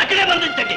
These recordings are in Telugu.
వాళ్ళని అక్కడే బంధించండి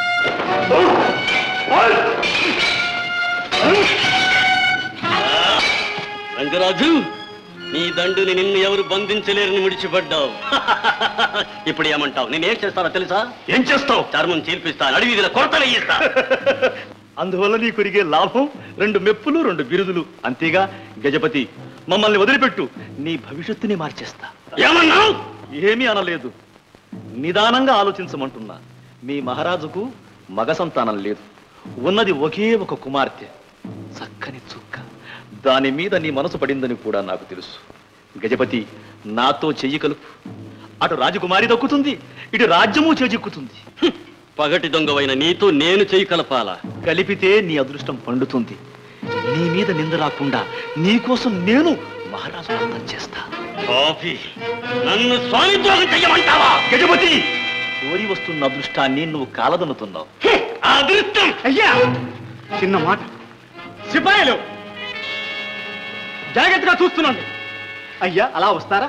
రంగరాజు నీ దండుని నిన్ను ఎవరు బంధించలేరని విడిచిపడ్డావు ఇప్పుడు ఏమంటావు నేనేం చేస్తానో తెలుసా ఏం చేస్తావు చర్మం చీల్పిస్తాను అడవిదిల కొరతలు ఇస్తా అందువల్ల నీకు ఒరిగే లాభం రెండు మెప్పులు రెండు బిరుదులు అంతేగా గజపతి మమ్మల్ని వదిలిపెట్టు నీ భవిష్యత్తుని మార్చేస్తా ఏమన్నావు ఏమీ అనలేదు నిదానంగా ఆలోచించమంటున్నా మీ మహారాజుకు మగ సంతానం లేదు ఉన్నది ఒకే ఒక కుమార్తె చక్కని చుక్క దాని మీద నీ మనసు పడిందని కూడా నాకు తెలుసు గజపతి నాతో చెయ్యి కలుపు అటు రాజకుమారి దక్కుతుంది ఇటు రాజ్యము చేజిక్కుతుంది పగటి దొంగవైన నీతో నేను చేయి కలపాలా కలిపితే నీ అదృష్టం పండుతుంది నీ మీద నింద రాకుండా నీకోసం నేను మహారాజు అర్థం చేస్తా కాఫీ నన్ను స్వామిద్రోహం చెయ్యమంటావా గజపతి కోరి వస్తున్న అదృష్టాన్ని నువ్వు కాలదన్నుతున్నావు ఆ అదృష్టం అయ్యా చిన్న మాట సిపాయిలు జాగ్రత్తగా చూస్తున్నాండి అయ్యా అలా వస్తారా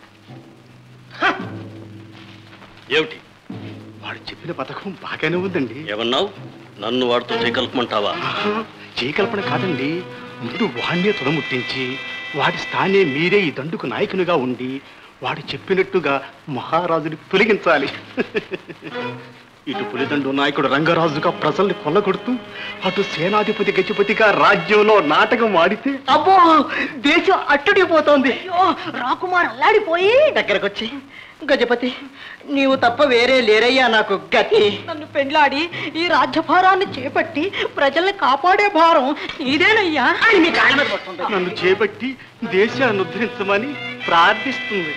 ఏమిటి వాడు చెప్పిన పథకం బాగానే ఉందండి ఏమన్నావు నన్ను వాడితో చేయి కలపమంటావా ఆహా, చేయకల్పన కాదండి ముందు వాణ్ణే తుడముట్టించి వాడి స్థానే మీరే ఈ దండుకు నాయకునిగా ఉండి వాడు చెప్పినట్టుగా మహారాజుని తొలగించాలి ఇటు పులిదండు నాయకుడు రంగరాజుగా ప్రజల్ని కొల్లగొడుతూ అటు సేనాధిపతి గజపతిగా రాజ్యంలో నాటకం ఆడితే అబ్బో దేశం అట్టుడిపోతోంది అయ్యో రాకుమార్ అల్లాడిపోయి దగ్గరకు వచ్చి గజపతి నీవు తప్ప వేరే లేరయ్యా నాకు గతి నన్ను పెండ్లాడి ఈ రాజ్యభారాన్ని చేపట్టి ప్రజల్ని కాపాడే భారం నీదేనయ్యా అని మీ కాళ్ళ మీద పడుతుంది నన్ను చేపట్టి దేశాన్ని ఉద్ధరించమని ప్రార్థిస్తుంది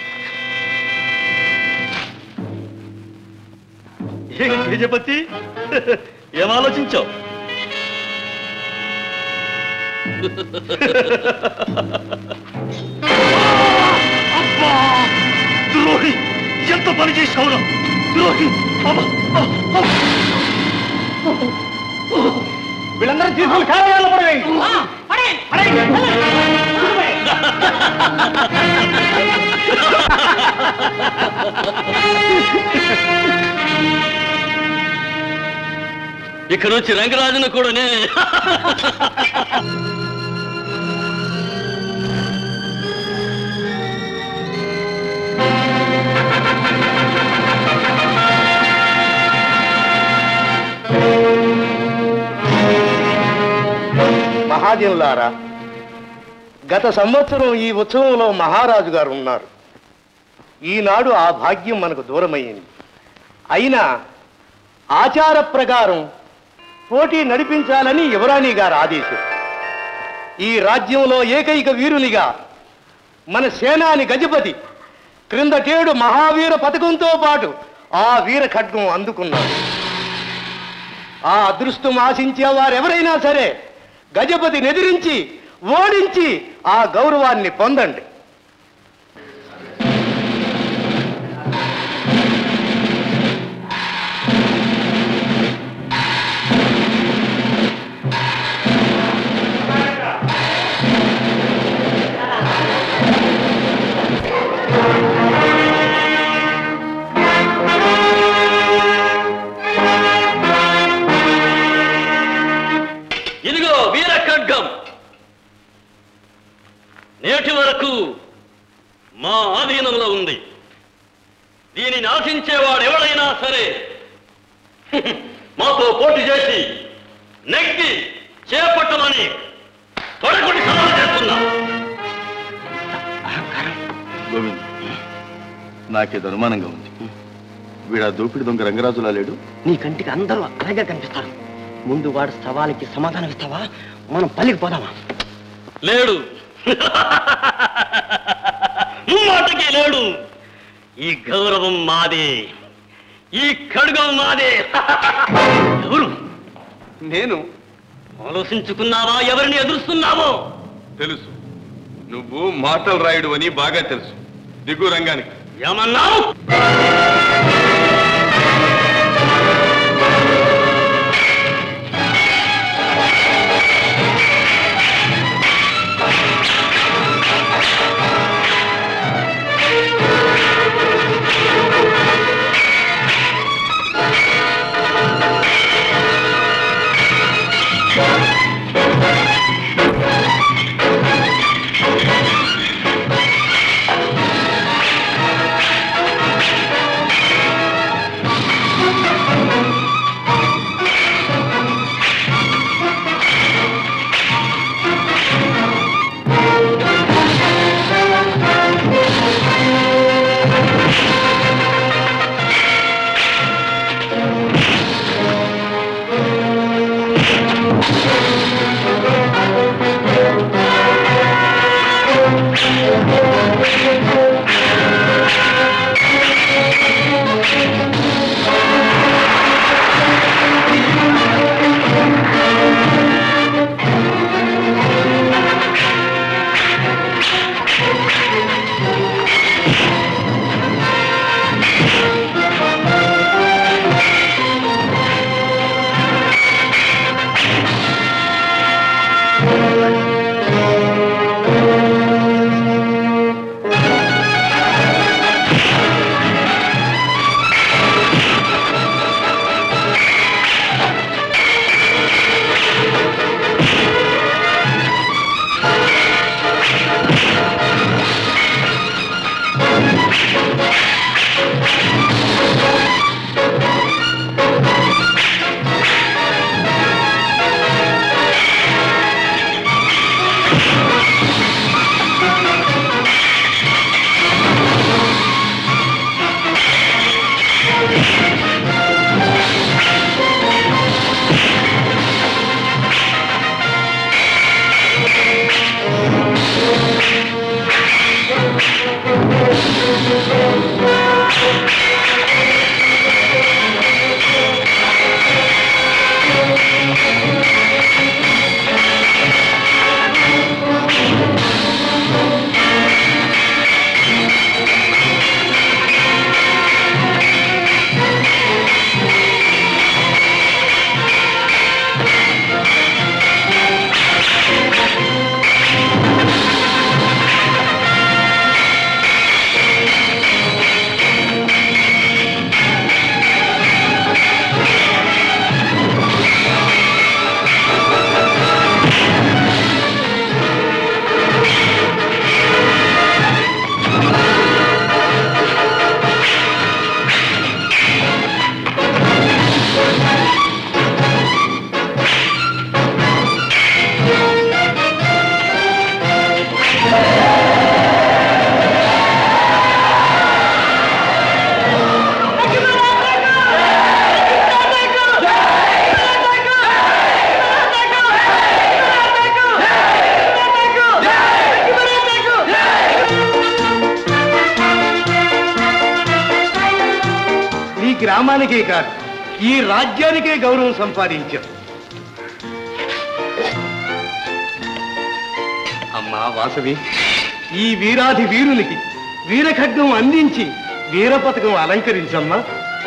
ఏం గజపతి ఏం ఆలోచించావు అబ్బా! ద్రోహి ఎంత పని చేశావు ద్రోహి అబ్బా! అబ్బా! వీళ్ళందరూ తీసుకుని కారాగారంలో పడవేయండి. ఇక నుంచి రంగరాజును కూడా నేనే మహాజనులారా గత సంవత్సరం ఈ ఉత్సవంలో మహారాజు గారు ఉన్నారు ఈనాడు ఆ భాగ్యం మనకు దూరమయ్యింది అయినా ఆచార ప్రకారం పోటీ నడిపించాలని యువరాణి గారు ఆదేశం ఈ రాజ్యంలో ఏకైక వీరునిగా మన సేనాని గజపతి క్రిందటేడు మహావీర పథకంతో పాటు ఆ వీర ఖడ్గం అందుకున్నాడు ఆ అదృష్టం ఆశించే వారెవరైనా సరే గజపతిని ఎదిరించి ఓడించి ఆ గౌరవాన్ని పొందండి ఇదిగో వీర ఖడ్గం నేటి వరకు మా ఆధీనంలో ఉంది దీనిని ఆశించేవాడు ఎవడైనా సరే మాతో పోటీ చేసి నెగ్గి చేపట్టమని తొడగొట్టి సవాలు చేస్తున్నా గోవింద్ నాకేదో అనుమానంగా ఉంది వీడా దోపిడి దొంగ రంగరాజులా లేడు నీ కంటికి అందరూ అలాగే కనిపిస్తారు ముందు వాడు సవాలుకి సమాధానం ఇస్తావా మనం పల్లికి పోదామా లేడు మాటకి లేడు ఈ గౌరవం మాదే ఈ ఖడ్గం మాదే ఎవరు నేను ఆలోచించుకున్నావా ఎవరిని ఎదురుస్తున్నావో తెలుసు నువ్వు మాటలు రాయుడు అని బాగా తెలుసు దిగు రంగానికి ఏమన్నావు గ్రామానికే కాదు ఈ రాజ్యానికే గౌరవం సంపాదించాం అమ్మా వాసవి ఈ వీరాధి వీరునికి వీరఖడ్గం అందించి వీర పథకం అలంకరించమ్మా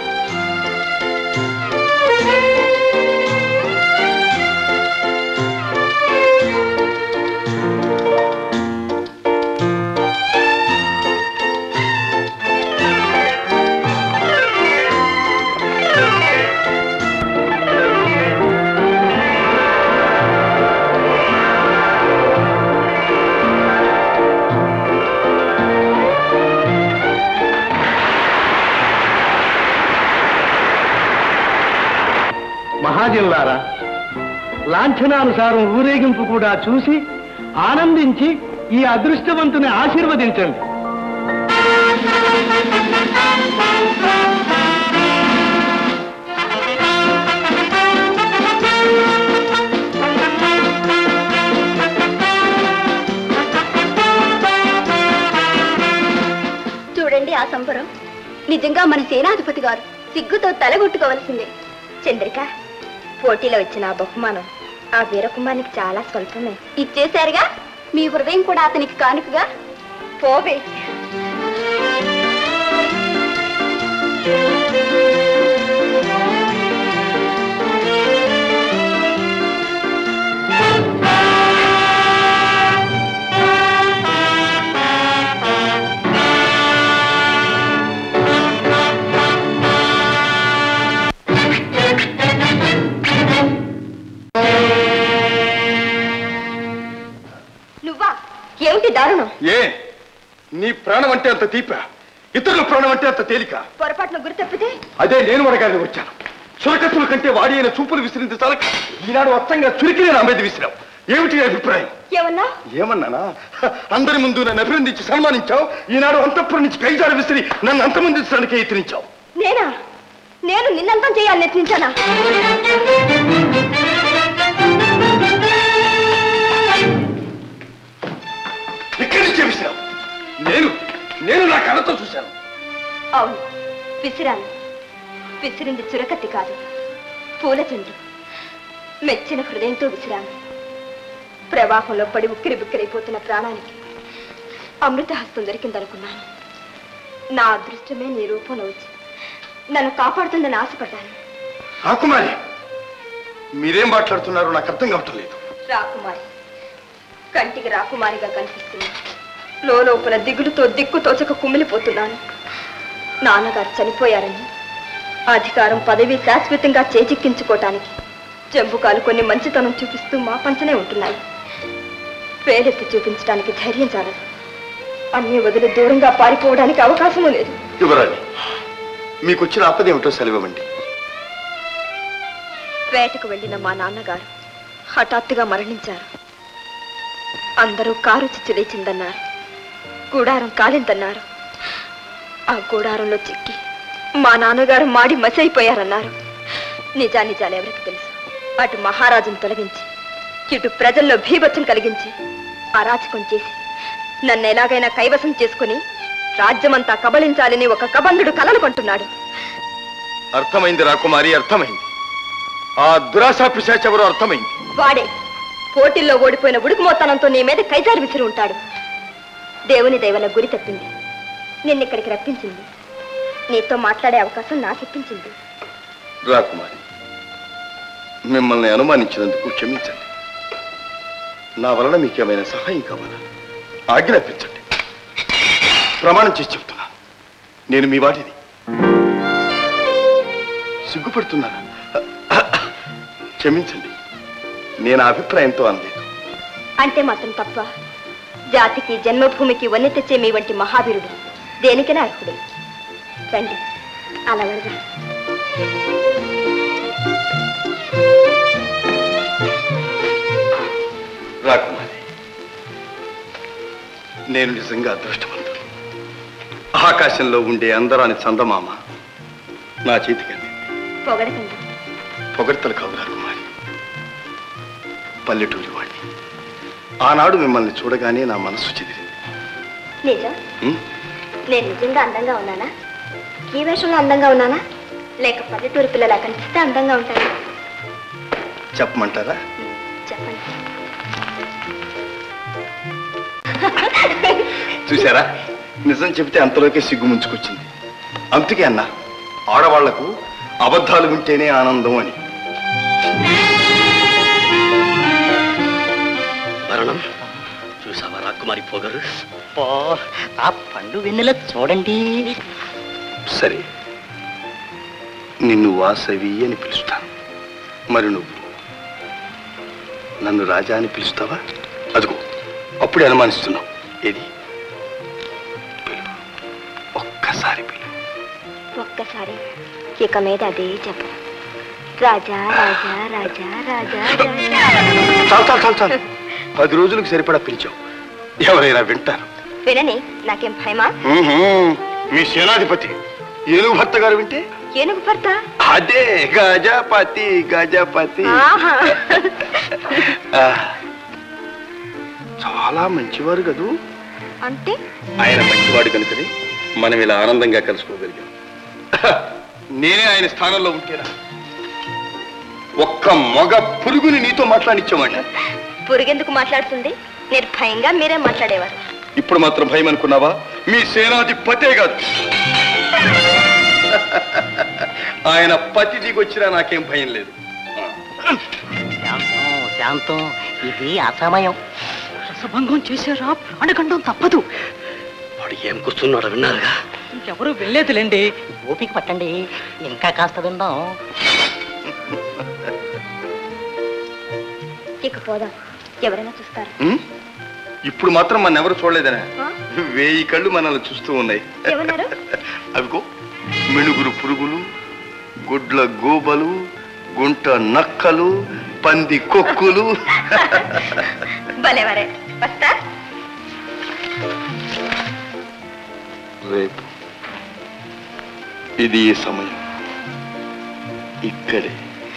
మహాజనులారా లాంఛనానుసారం ఊరేగింపు కూడా చూసి ఆనందించి ఈ అదృష్టవంతుని ఆశీర్వదించండి చూడండి ఆ సంబరం నిజంగా మన సేనాధిపతి గారు సిగ్గుతో తలగొట్టుకోవలసిందే చంద్రిక పోటీలో వచ్చిన ఆ బహుమానం ఆ వీరకుమారికి చాలా స్వల్పమే ఇచ్చేశారుగా మీ హృదయం కూడా అతనికి కానుకగా పోవే నువ్వా ఏమిటి దారుణం ఏ నీ ప్రాణం అంటే అంత తీప ఇతరుల ప్రాణం అంటే అంత తేలిక పొరపాటున గురి తప్పితే అదే నేను అడగాలని వచ్చాను చురకత్తుల కంటే వాడి అయిన చూపులు విసిరింది చాలక ఈనాడు అర్థంగా చురికి నేను అమ్మేది విసిరావు ఏమిటి నీ అభిప్రాయం ఏమన్నా ఏమన్నానా హ, అందరి ముందు నన్ను అభినందించి సన్మానించావు ఈనాడు అంతఃపురం నుంచి కైజారు విసిరి నన్ను అంతమందించడానికి యత్నించావు నేనా నేను నిన్నంతం చేయాలని యత్నించానా ఇక్కడి నుంచే విసిరావు నేను నేను నా కళ్ళతో చూశాను అవును విసిరాను విసిరింది చురకత్తి కాదు పూల చెండు మెచ్చిన హృదయంతో విసిరాను ప్రవాహంలో పడి ఉక్కిరి బిక్కిరైపోతున్న ప్రాణానికి అమృతహస్తం దొరికిందనుకున్నాను నా అదృష్టమే నీ రూపంలో వచ్చి నన్ను కాపాడుతుందని ఆశపడ్డాను రాకుమారి మీరేం మాట్లాడుతున్నారో నాకు అర్థం కావటం లేదు రాకుమారి కంటికి రాకుమారిగా కనిపిస్తుంది లోపల దిగులుతో దిక్కు తోచక కుమిలిపోతున్నాను నాన్నగారు చనిపోయారని అధికారం పదవి శాశ్వతంగా చేజిక్కించుకోవటానికి జంబుకాలు కొన్ని మంచితనం చూపిస్తూ మా పంచనే ఉంటున్నాయి పేరెత్తి చూపించడానికి ధైర్యం చాలదు అన్నీ వదిలి దూరంగా పారిపోవడానికి అవకాశమూ లేదు యువరాణి మీకు వచ్చిన ఆపదేమిటో సెలవివ్వండి వేటకు వెళ్ళిన మా నాన్నగారు హఠాత్తుగా మరణించారు అందరూ కారు చిచ్చు లేచిందన్నారు గూడారం కాలిందన్నారు ఆ గూడారంలో చిక్కి మా నాన్నగారు మాడి మసైపోయారన్నారు నిజానిజాలు ఎవరికి తెలుసు అటు మహారాజును తొలగించి ఇటు ప్రజల్లో భీభత్సం కలిగించి అరాచకం చేసి నన్ను ఎలాగైనా కైవసం చేసుకుని రాజ్యమంతా కబళించాలని ఒక కబంధుడు కలలు కొంటున్నాడు అర్థమైంది రాకుమారి అర్థమైంది ఆ దురాశా పిశాచ్ ఎవరో అర్థమైంది వాడే పోటీల్లో ఓడిపోయిన ఉడుకుమోతనంతో నీ మీద కైజారు విసిరి ఉంటాడు దేవుని దయవల్ల గురి తప్పింది నిన్నిక్కడికి రప్పించింది నీతో మాట్లాడే అవకాశం నాకు ఇప్పించింది రాకుమారి మిమ్మల్ని అనుమానించినందుకు క్షమించండి నా వలన మీకేమైనా సహాయం కావాలా ఆజ్ఞాపించండి ప్రమాణం చేసి చెప్తున్నాను నేను మీ వాటిని సిగ్గుపడుతున్నానా క్షమించండి నేను ఆ అభిప్రాయంతో అనలేదు అంటే మాత్రం తప్ప జాతికి జన్మభూమికి వన్నె తెచ్చే మీ వంటి మహావీరుడు దేనికైనా అర్హుడు రండి అలా వెళదాం రాకుమారి నేను నిజంగా అదృష్టవంతుడు ఆకాశంలో ఉండే అందరాని చందమామ నా చేతికి అందింది పొగడకండి పొగడ్తలు కాదు రాకుమారి పల్లెటూరి వాడిని ఆనాడు మిమ్మల్ని చూడగానే నా మనస్సు చెదిరింది నిజం ఉం? నేను నిజంగా అందంగా ఉన్నానా ఈ వేషంలో అందంగా ఉన్నానా లేక పల్లెటూరు పిల్లలా కనిపిస్తే అందంగా ఉంటాను చెప్పమంటారా చెప్పండి చూసారా నిజం చెబితే అంతలోకే సిగ్గు ముంచుకొచ్చింది అందుకే అన్న ఆడవాళ్లకు అబద్ధాలు వింటేనే ఆనందం అని భరణం చూసావా రాకుమారి పొగరు ఆ పండు వెన్నెల చూడండి సరే నిన్ను వాసవి అని పిలుస్తాను మరి నువ్వు నన్ను రాజా అని పిలుస్తావా అదిగో అప్పుడే అనుమానిస్తున్నావు ఏది పిలు ఒక్కసారి పిలు ఒక్కసారి ఇక మీద అదే చెప్పు రాజా రాజా రాజా రాజా రాజా చాలు చాలు చాలు చాలు పది రోజులకు సరిపడా పిలిచావు ఎవరైనా వింటారు వినని నాకేం భయమా మ్మ్హ్మ్. మీ సేనాధిపతి ఏనుగు భర్త గారు వింటే ఏనుగు భర్త అదే గజపతి గజపతి ఆహా. ఆ, చాలా మంచివారు కదూ అంటే ఆయన మంచివాడు కనుకనే మనం ఇలా ఆనందంగా కలుసుకోగలిగాం నేనే ఆయన స్థానంలో ఉంటేనా ఒక్క మగ పురుగుని నీతో మాట్లాడిచ్చామండి పురుగెందుకు మాట్లాడుతుంది నిర్భయంగా మీరే మాట్లాడేవారు ఇప్పుడు మాత్రం భయం అనుకున్నావా మీ సేనాధిపతే కాదు ఆయన పతి దిగొచ్చినా నాకేం భయం లేదు శాంతం శాంతం ఇది అసమయం రసభంగం చేశారా ప్రాణగండం తప్పదు వాడు ఏం కూర్చున్నాడో విన్నారుగా ఇంకెవరూ వెళ్ళేదిలేండి ఓపిక పట్టండి ఇంకా కాస్త విందాం ఇక పోదాం ఎవరైనా చూస్తారు ఉం? ఇప్పుడు మాత్రం మన ఎవరు చూడలేదనే ఆ? వేయి కళ్ళు మనల్ని చూస్తూ ఉన్నాయి ఏమన్నారు అవిగో మినుగురు పురుగులు గుడ్ల గోబలు గుంట నక్కలు పంది కొక్కులు భలేవరే వస్తా రేపు ఇది ఈ సమయం ఇక్కడే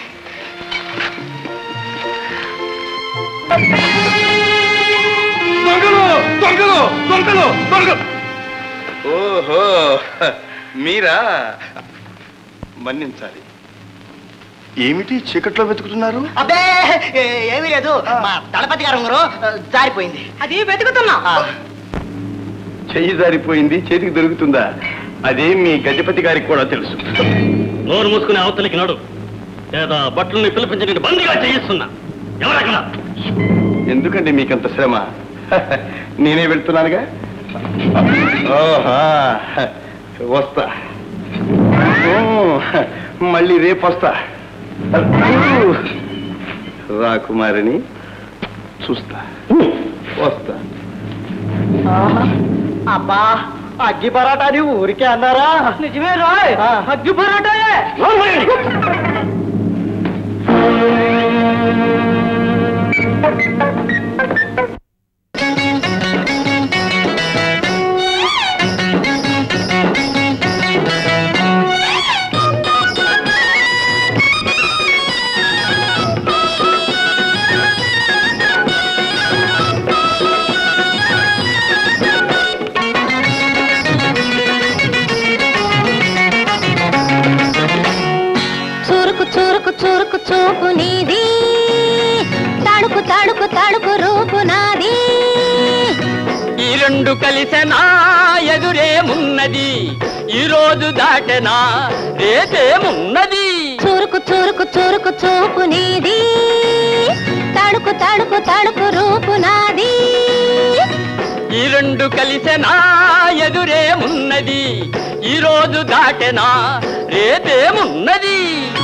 దొంగలు దొంగలు దొంగలు దొంగలు ఓహో మీరా మన్నించాలి ఏమిటి చీకట్లో వెతుకుతున్నారు అబ్బే ఏమీ లేదు మా దళపతి గారు ఉంగరు జారిపోయింది అది వెతుకుతున్నా చెయ్యి జారిపోయింది చేతికి దొరుకుతుందా అదే మీ గజపతి గారికి కూడా తెలుసు నోరు మూసుకుని అవతలికి నడు లేదా బట్టలని పిలిపించి నేను బందీగా చేయిస్తున్నా ఎవరక్కడ ఎందుకండి మీకంత శ్రమ నేనే వెళ్తున్నానుగా ఓహా వస్తా ఓ, మళ్ళీ రేపు వస్తా రాకుమారిని చూస్తా వస్తా అబ్బా అగ్గి పరాటాని ఊరికే అన్నారా నిజమే రాయ్ అగ్గి పరాటాయే చురుకు చురుకు చురుకు చూపు నీది తడుకు తడుకు తడుకు రూపు నాది ఈ రెండు కలిసెనా ఎదురేమున్నది ఈ రోజు దాటెనా రేపేమున్నది చురుకు చురుకు చురుకు చూపు నీది తడుకు తడుకు తడుకు రూపు నాది ఈ రెండు కలిసెనా ఎదురేమున్నది ఈ రోజు దాటెనా రేపేమున్నది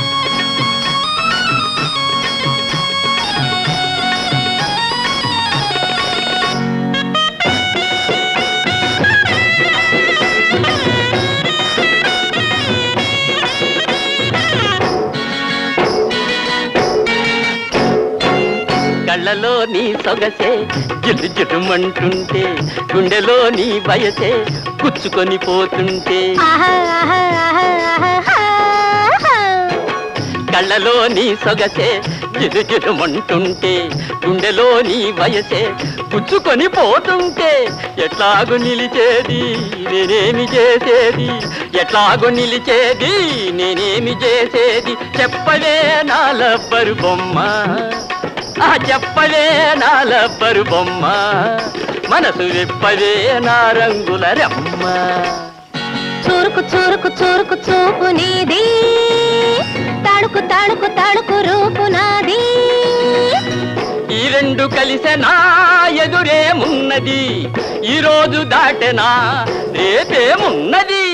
కళ్ళలో నీ సొగసే జిలు జిలుమంటుంటే గుండెలో నీ వయసే గుచ్చుకొని పోతుంటే ఆహా, ఆహా, ఆహా, ఆహా, ఆహా. కళ్ళలో నీ సొగసే జిలు జిలుమంటుంటే గుండెలో నీ వయసే గుచ్చుకొని పోతుంటే ఎట్లాగు నిలిచేది నేనేమి చేసేది ఎట్లాగో నిలిచేది నేనేమి చేసేది చెప్పలే నా లబ్బరు బొమ్మ ఆ చెప్పలే నా లబ్బరు బొమ్మ మనసు విప్పవే నా రంగుల రమ్మ చురుకు చురుకు చురుకు చూపు నీది తడుకు తడుకు తడుకు రూపు నాది ఈ రెండు కలిసే నా ఎదురేమున్నది ఈ రోజు దాటెనా రేపేమున్నది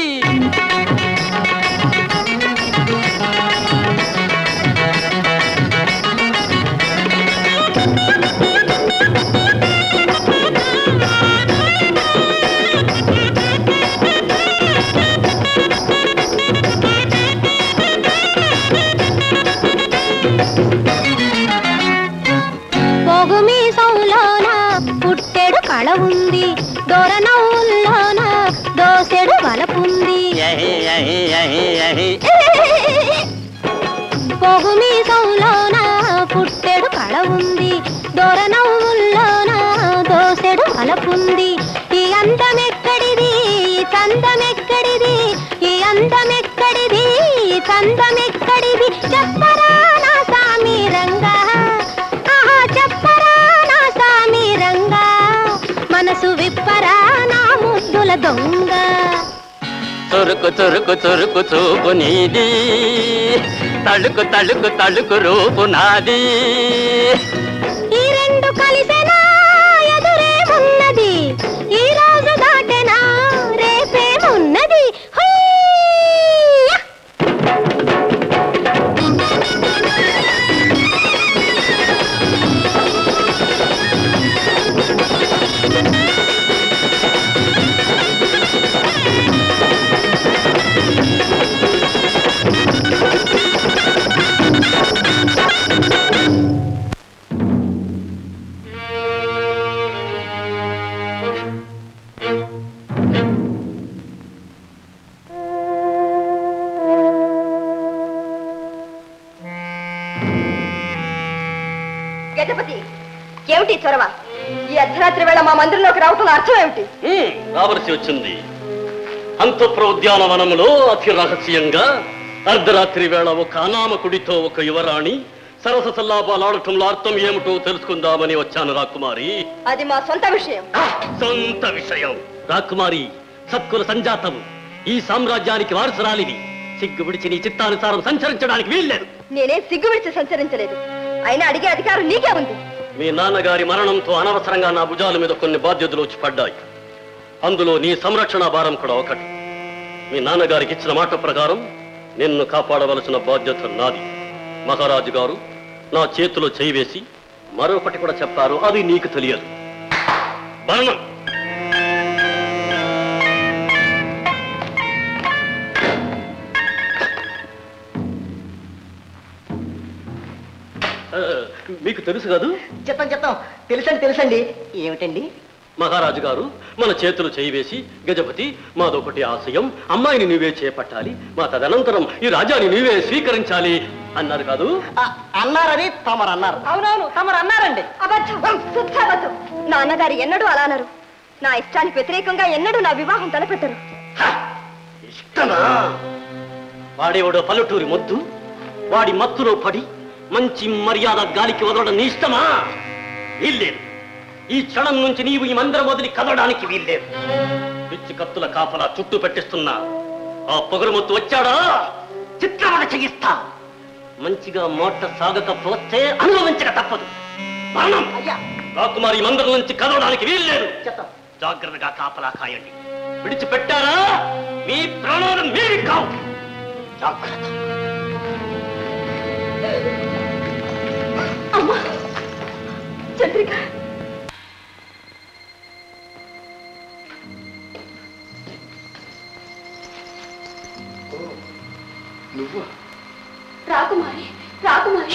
పొగు మీసంలోన పుట్టెడు కళ ఉంది దొర నవ్వుల్లోన దోసెడు వలపుంది పొగు మీసంలోన పుట్టెడు కళ ఉంది దొర నవ్వుల్లోన దోసెడు వలపుంది ఈ అందమెక్కడిది ఈ చందమెక్కడిది ఈ అందమెక్కడిది ఈ చందమెక్కడిది చెప్పరా నా సామి రంగా ఆహా చెప్పరా నా సామి రంగా మనసు విప్పరా నా ముద్దుల దొంగ చురుకు చురుకు చురుకు చూపు నీది తడుకు తడుకు తడుకు రూపు నాది ఈ రెండు కలిసెనా ఎదురేమున్నది ఈ రోజు దాటెనా రేపేమున్నది హుయ్యా! గజపతి ఏమిటి ఈ చొరవ ఈ అర్ధరాత్రి వేళ మా మందిరంలోకి రావటం అర్థం ఏమిటి హ్మ్, రావలసి వచ్చింది అంతఃపుర ఉద్యానవనంలో అతి రహస్యంగా అర్ధరాత్రి వేళ ఒక అనామకుడితో ఒక యువరాణి సరస సల్లాపాలాడటంలో అర్థం ఏమిటో తెలుసుకుందామని వచ్చాను రాకుమారి అది మా సొంత విషయం సొంత విషయం రాకుమారి సత్కుల సంజాతము ఈ సామ్రాజ్యానికి వారసురాలివి సిగ్గు విడిచి నీ చిత్తానుసారం సంచరించడానికి వీల్లేదు నేనే సిగ్గు విడిచి సంచరించలేదు అయినా అడిగే అధికారం నీకే ఉంది మీ నాన్నగారి మరణంతో అనవసరంగా నా భుజాల మీద కొన్ని బాధ్యతలు వచ్చి పడ్డాయి అందులో నీ సంరక్షణ భారం కూడా ఒకటి మీ నాన్నగారికి ఇచ్చిన మాట ప్రకారం నిన్ను కాపాడవలసిన బాధ్యత నాది మహారాజు గారు నా చేతిలో చేయి వేసి మరొకటి కూడా చెప్పారు అది నీకు తెలియదు మరణం ఆ, మీకు తెలుసు కాదు చెప్తాం చెప్తాం తెలుసండి తెలుసండి ఏమిటండి మహారాజు గారు మన చేతులు చేయి వేసి గజపతి మాదొకటి ఆశయం అమ్మాయిని నీవే చేపట్టాలి మా తదనంతరం ఈ రాజాని నీవే స్వీకరించాలి అన్నారు కాదు అన్నారని తమరు అన్నారు అవునవును తమరు అన్నారండి అబద్ధం శుద్ధ అబద్ధం నాన్నగారు ఎన్నడూ అలా అన్నారు నా ఇష్టానికి వ్యతిరేకంగా ఎన్నడూ నా వివాహం తలపెట్టరు ఇష్టమా వాడేవాడో పల్లెటూరి మొద్దు వాడి మత్తులో పడి మంచి మర్యాద గాలికి వదలడం నీ ఇష్టమా వీల్లేదు ఈ క్షణం నుంచి నీవు ఈ మందిరం వదిలి కదలడానికి వీల్లేదు పిచ్చి కత్తుల కాపలా చుట్టూ పెట్టిస్తున్నా ఆ పొగరుమొత్తు వచ్చాడా చిత్రవద చెయ్యిస్తా మంచిగా మోట సాగకపోతే అనుభవించక తప్పదు మరణం రాకుమారి మందిరం నుంచి కదలడానికి వీల్లేదు జాగ్రత్తగా కాపలా కాయండి విడిచిపెట్టారా మీ ప్రాణాలు మీవి కావు జాగ్రత్త అమ్మా చంద్రిక నువ్వు రాకుమారి రాకుమారి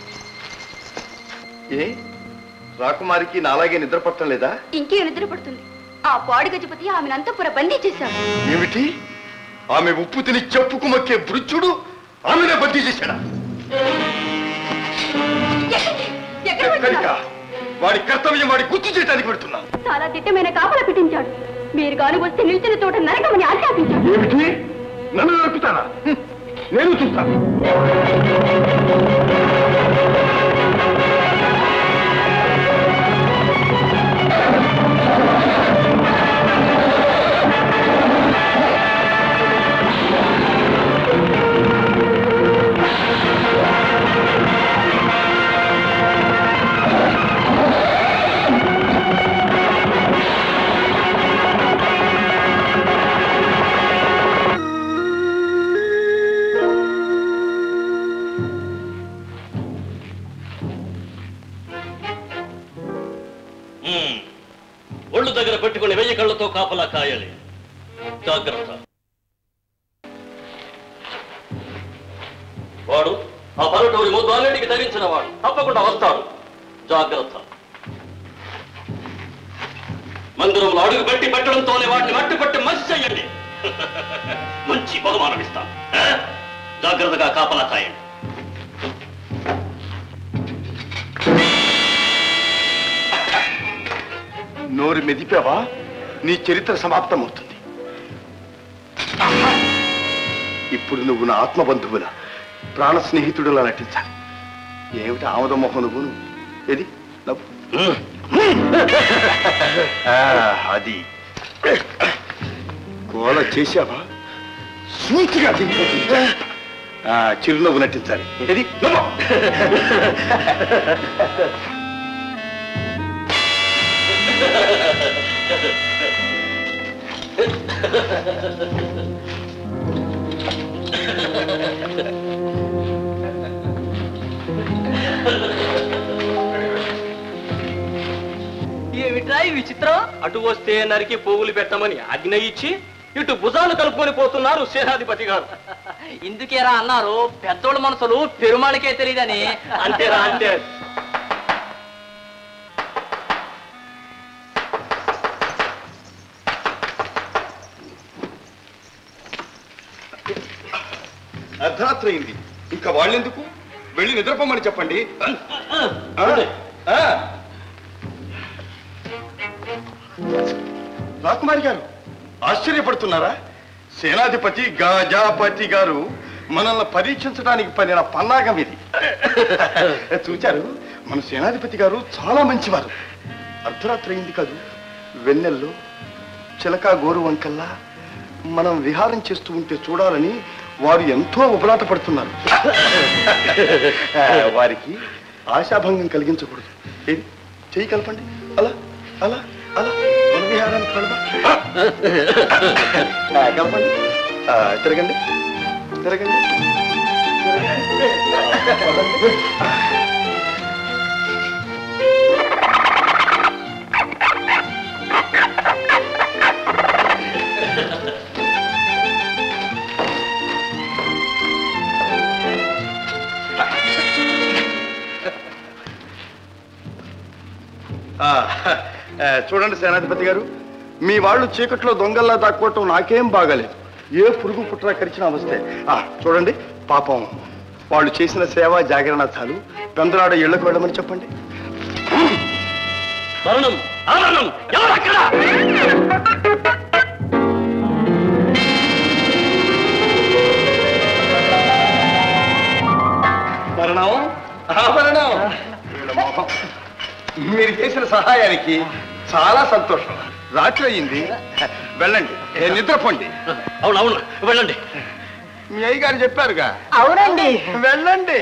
ఏ రాకుమారికి నాలాగే నిద్ర పట్టం లేదా ఇంకే నిద్ర పడుతుంది ఆ పాడి గజపతి ఆమెను అంతపుర బందీ చేశాడు ఏమిటి ఆమె ఉప్పు తిని చెప్పుకు మొక్కే బృచ్చుడు ఆమెనే బద్దీ చేశాడా ఎక్కడికా వాడి కర్తవ్యం వాడి గుర్తు చేయడానికి పెడుతున్నా చాలా దిట్టమైన కాపలా పెట్టించాడు మీరు గాని వస్తే నిలిచిన తోట నరకమని ఆజ్ఞాపించాడు ఏమిటి నన్ను నరుకుతానా నేను చూస్తాను మ్మ్. ఒళ్ళు దగ్గర పెట్టుకుని వెయ్యి కళ్ళతో కాపలా కాయాలి జాగ్రత్త వాడు ఆ పల్లెటూరి ముద్దు అన్నిటికి తగించిన వాడు తప్పకుండా వస్తాడు జాగ్రత్త మందిరంలో అడుగు పెట్టి పెట్టడంతోనే వాటిని మట్టి పట్టి మసి చెయ్యండి మంచి బహుమానం ఇస్తాను ఆ? జాగ్రత్తగా కాపలా కాయండి నోరు మెదిపావా నీ చరిత్ర సమాప్తమవుతుంది ఆహా! ఇప్పుడు నువ్వు నా ఆత్మబంధువుల ప్రాణ స్నేహితుడులా నటించాలి ఏమిటి ఆమదమోహం నువ్వు ఏది నవ్వు. ఆ, అది గోల చేశావా సూచిగా దింపేది. ఆ, చిరునవ్వు నటించాలి ఏది నవ్వు. ఏమిట్రా ఈ విచిత్రం అటు వస్తే నరికి పోగులు పెట్టమని ఆజ్ఞ ఇచ్చి ఇటు భుజాలు కలుపుకొని పోతున్నారు సేనాధిపతి గారు ఇందుకేరా అన్నారు పెద్దోళ్ళ మనసులు పెరుమాళికే తెలియదని అంతేరా అంతే అర్ధరాత్రి అయింది ఇంకా వాళ్ళెందుకు వెళ్ళి నిద్రపోమని చెప్పండి ఆ? ఆ? రాకుమారి గారు ఆశ్చర్యపడుతున్నారా సేనాధిపతి గజాపతి గారు మనల్ని పరీక్షించడానికి పడిన పన్నాగం ఇది చూచారు మన సేనాధిపతి గారు చాలా మంచివారు అర్ధరాత్రి అయింది కాదు వెన్నెల్లో చిలక గోరు వంకల్లా మనం విహారం చేస్తూ ఉంటే చూడాలని వారు ఎంతో ఉబలాట పడుతున్నారు ఆ, వారికి ఆశాభంగం కలిగించకూడదు ఏది చెయ్యి కలపండి అలా అలా అలా మన విహారానికి కలప ఆ, కలపండి ఆ, తిరగండి తిరగండి తిరగండి. ఆ, పదండి. ఆ, ఆ, చూడండి సేనాధిపతి గారు మీ వాళ్ళు చీకట్లో దొంగల్లా దాక్కోవటం నాకేం బాగాలేదు ఏ పురుగు పుట్రా కరిచిన అవస్థే ఆ, చూడండి పాపం వాళ్ళు చేసిన సేవ జాగరణ చాలు పెందలాడ ఇళ్లకు వెళ్ళమని చెప్పండి మరణం ఆమరణం ఎవరక్కడ మరణం ఆభరణం వీళ్ళ మొహం. మీరు చేసిన సహాయానికి చాలా సంతోషం రాత్రి అయింది వెళ్ళండి ఏ నిద్రపోండి అవును అవును వెళ్ళండి మీ అయ్య గారు చెప్పారుగా అవునండి వెళ్ళండి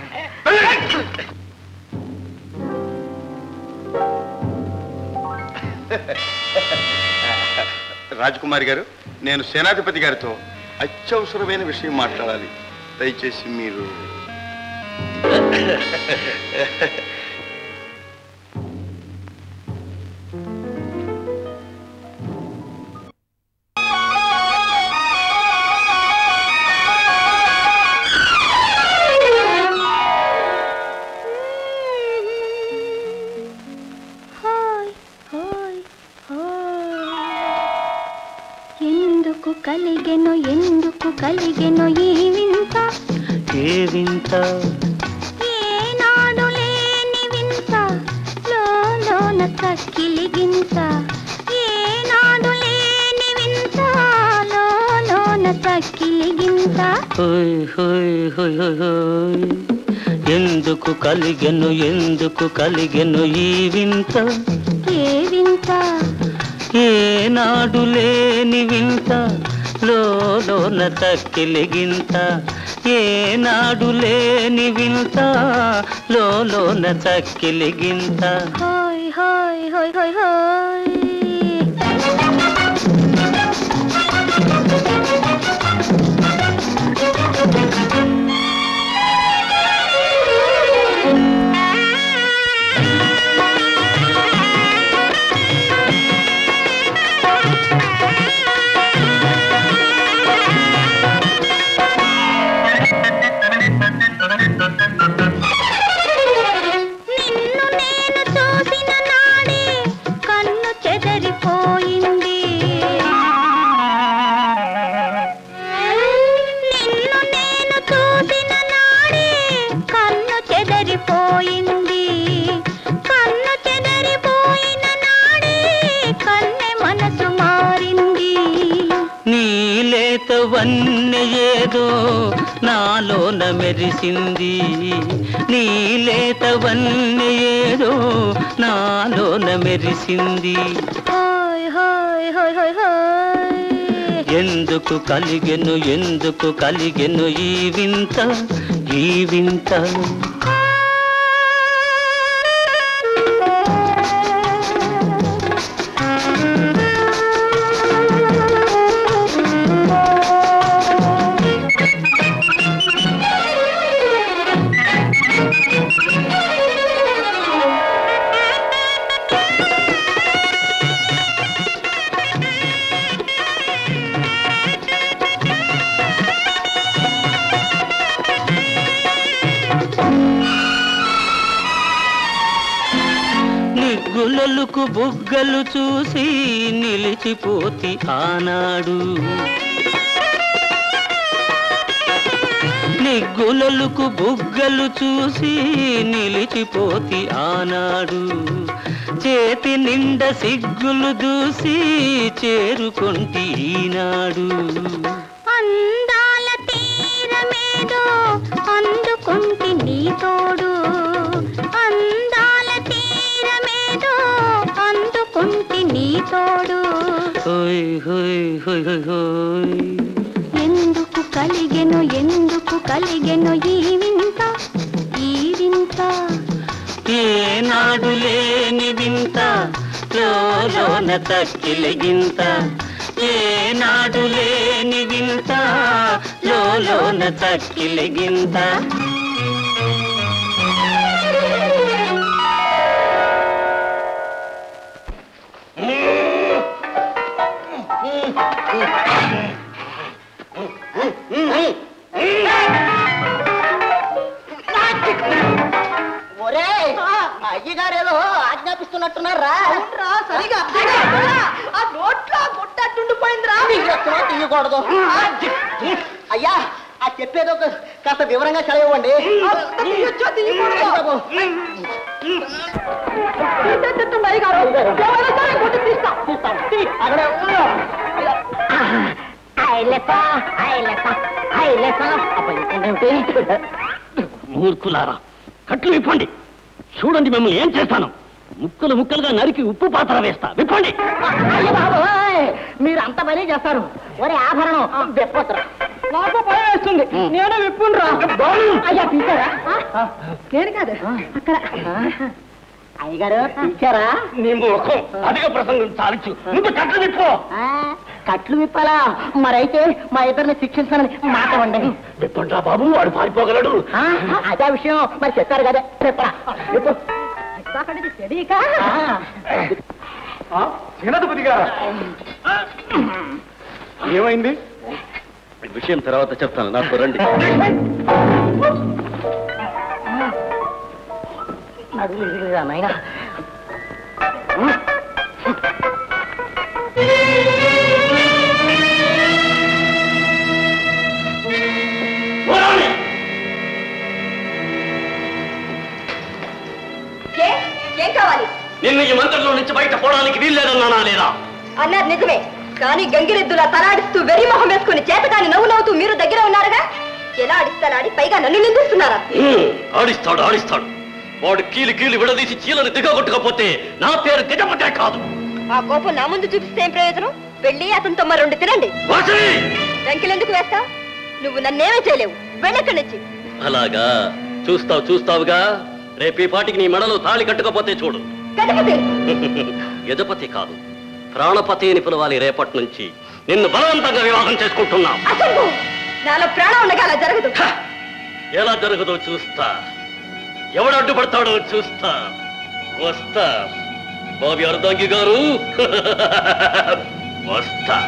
రాజకుమారి గారు నేను సేనాధిపతి గారితో అత్యవసరమైన విషయం మాట్లాడాలి దయచేసి మీరు హాయ్ హాయ్ హాయ్ ఎందుకు కలిగెను ఎందుకు కలిగెను ఈ వింత ఏ వింత ఏనాడు లేని వింత లోన కక్కిలి గింత ఏనాడు లేని వింత లోన కక్కిలి హోయ్ హోయ్ హోయ్ హోయ్ హోయ్ ఎందుకు కలిగెను ఎందుకు కలిగెను ఈ వింత ఏ వింత ఏనాడు లేని వింత లోన తక్కిలిగింత ఏనాడు లేని వింత లోన తక్కిలిగింత హోయ్ హోయ్ హోయ్ హోయ్ హోయ్ నిన్ను నేను చూసిన నాడే కన్ను చెదరిపోయింది నిన్ను నేను చూసిన నాడే కన్ను చెదరిపోయింది కన్ను చెదరిపోయిన నాడే కన్నె మనసు మారింది నీలేత వన్నె ఏదో నాలోన మెరిసింది నీలేత వన్నె ఏదో నాలోన మెరిసింది హోయ్ హోయ్ హోయ్ హోయ్ హోయ్ ఎందుకు కలిగెను ఎందుకు కలిగెను ఈ వింత ఈ వింత నిగ్గులలకు బుగ్గలు చూసి నిలిచిపోతి ఆనాడు నిగ్గులలకు బుగ్గలు చూసి నిలిచిపోతి ఆనాడు చేతి నిండ సిగ్గులు దూసి చేరుకొంటి ఈనాడు అందాల తీరమేదో అందుకుంటి నీ తోడు అందాల తీరమేదో అందుకుంటి నీ తోడు హోయ్ హోయ్ హోయ్ హోయ్ హోయ్ ఎందుకు కలిగెను ఎందుకు కలిగెను ఈ వింత ఈ వింత ఏనాడు లేని వింత లోన తక్కిలగింత ఏనాడు లేని వింత లోన తక్కిలగింత ఒరే అయ్యగారేదో ఆజ్ఞాపిస్తున్నట్టున్నారా రా సరిగా ఆ నోట్లో గుట్టట్టుండిపోయిందిరా తీయకూడదు అయ్యా ఆ చెప్పేదో ఒక కాస్త వివరంగా చదివండి తీయొచ్చో తీయకూడదు తీసేటట్టుంది అయ్యగారు ఎవరైనా సరే గుడ్డు తీస్తాం మూర్ఖులారా కట్లు విప్పండి చూడండి మిమ్మల్ని ఏం చేస్తాను ముక్కలు ముక్కలుగా నరికి ఉప్పు పాత్ర వేస్తా విప్పండి అయ్య బాబోయ్, మీరు అంత పని చేస్తారు ఒరే ఆభరణం వెప్పొద్దురా నాకు భయం వేస్తుంది నేను విప్పుండ్రా అయ్యా తీసారా నేను కాదు అక్కడ అయ్యగారు పిలిచారా నీ ముఖం అధిక ప్రసంగం చాలించు ముందు కట్లు విప్పు ఆ, కట్లు విప్పాలా మరైతే మా ఇద్దరిని శిక్షించాలని మాట వండి విప్పండ్రా బాబు వాడు పారిపోగలడు ఆ, అదే విషయం మరి చెప్పారు కదా చెప్పరా విప్పు. తెలియక ఆ, సేనాధిపతి గారు ఏమైంది విషయం తర్వాత చెప్తాను నాకు రండి నడుము ఇరుగురా నాయనా ఏ ఏం కావాలి నిన్ను ఈ మంత్రంలో నుంచి బయట పోవడానికి వీల్లేదన్నానా లేదా అన్నారు నిజమే కానీ గంగిరెద్దులా తలాడిస్తూ వెర్రి మొహం వేసుకుని చేతకాని నవ్వు నవ్వుతూ మీరు దగ్గర ఉన్నారుగా ఎలా ఆడిస్తాడు ఆడి పైగా నన్ను నిందిస్తున్నారా హ్మ్, ఆడిస్తాడు ఆడిస్తాడు వాడు కీలు కీలు విడదీసి చీలను దిగగొట్టకపోతే నా పేరు దిగమటే కాదు ఆ కోపం నా ముందు చూపిస్తే ఏం ప్రయోజనం వెళ్ళి అతనితో మరి రెండు తినండి వాసవి! వెంకిలెందుకు వేస్తా నువ్వు నన్నేమీ చేయలేవు వెళ్ళక్కడి నుంచి అలాగా చూస్తావు చూస్తావుగా రేపు ఈ పాటికి నీ మెడలో తాళి కట్టుకపోతే చూడు గణపతి యజపతి కాదు ప్రాణపతి అని పిలవాలి రేపటి నుంచి నిన్ను బలవంతంగా వివాహం చేసుకుంటున్నాం అసలు నాలో ప్రాణం ఉండగా అలా జరగదు ఎలా జరుగుదో చూస్తా ఎవడు అడ్డుపడతాడో చూస్తా వస్తా బాబి అర్ధంగి గారు వస్తా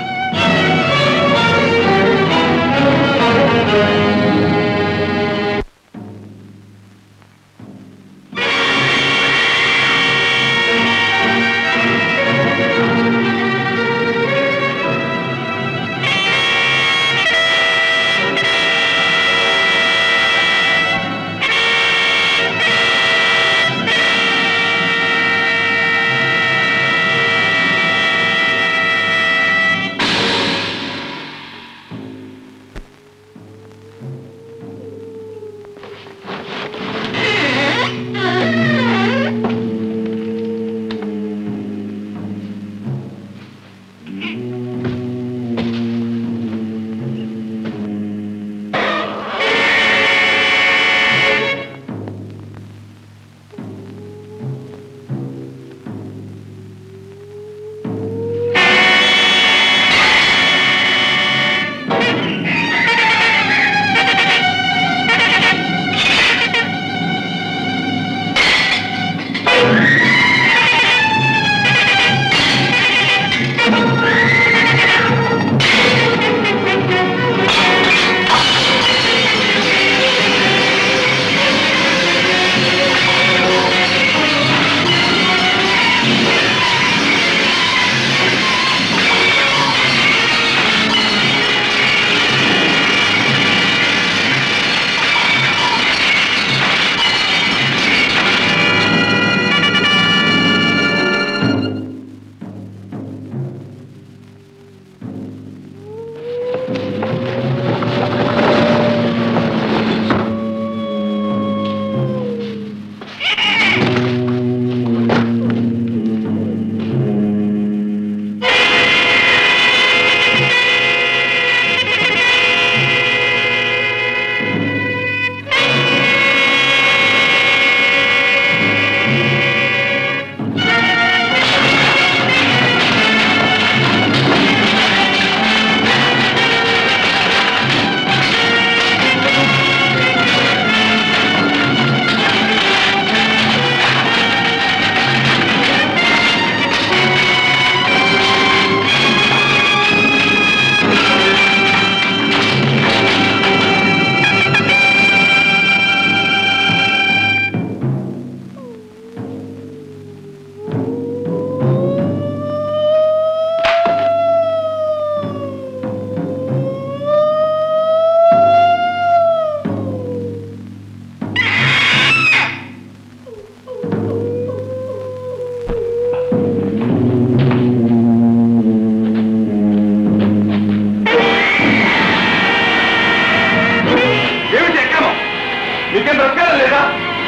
ఏమిటి ఎక్కాము నీకేం బ్రతకాలం లేదా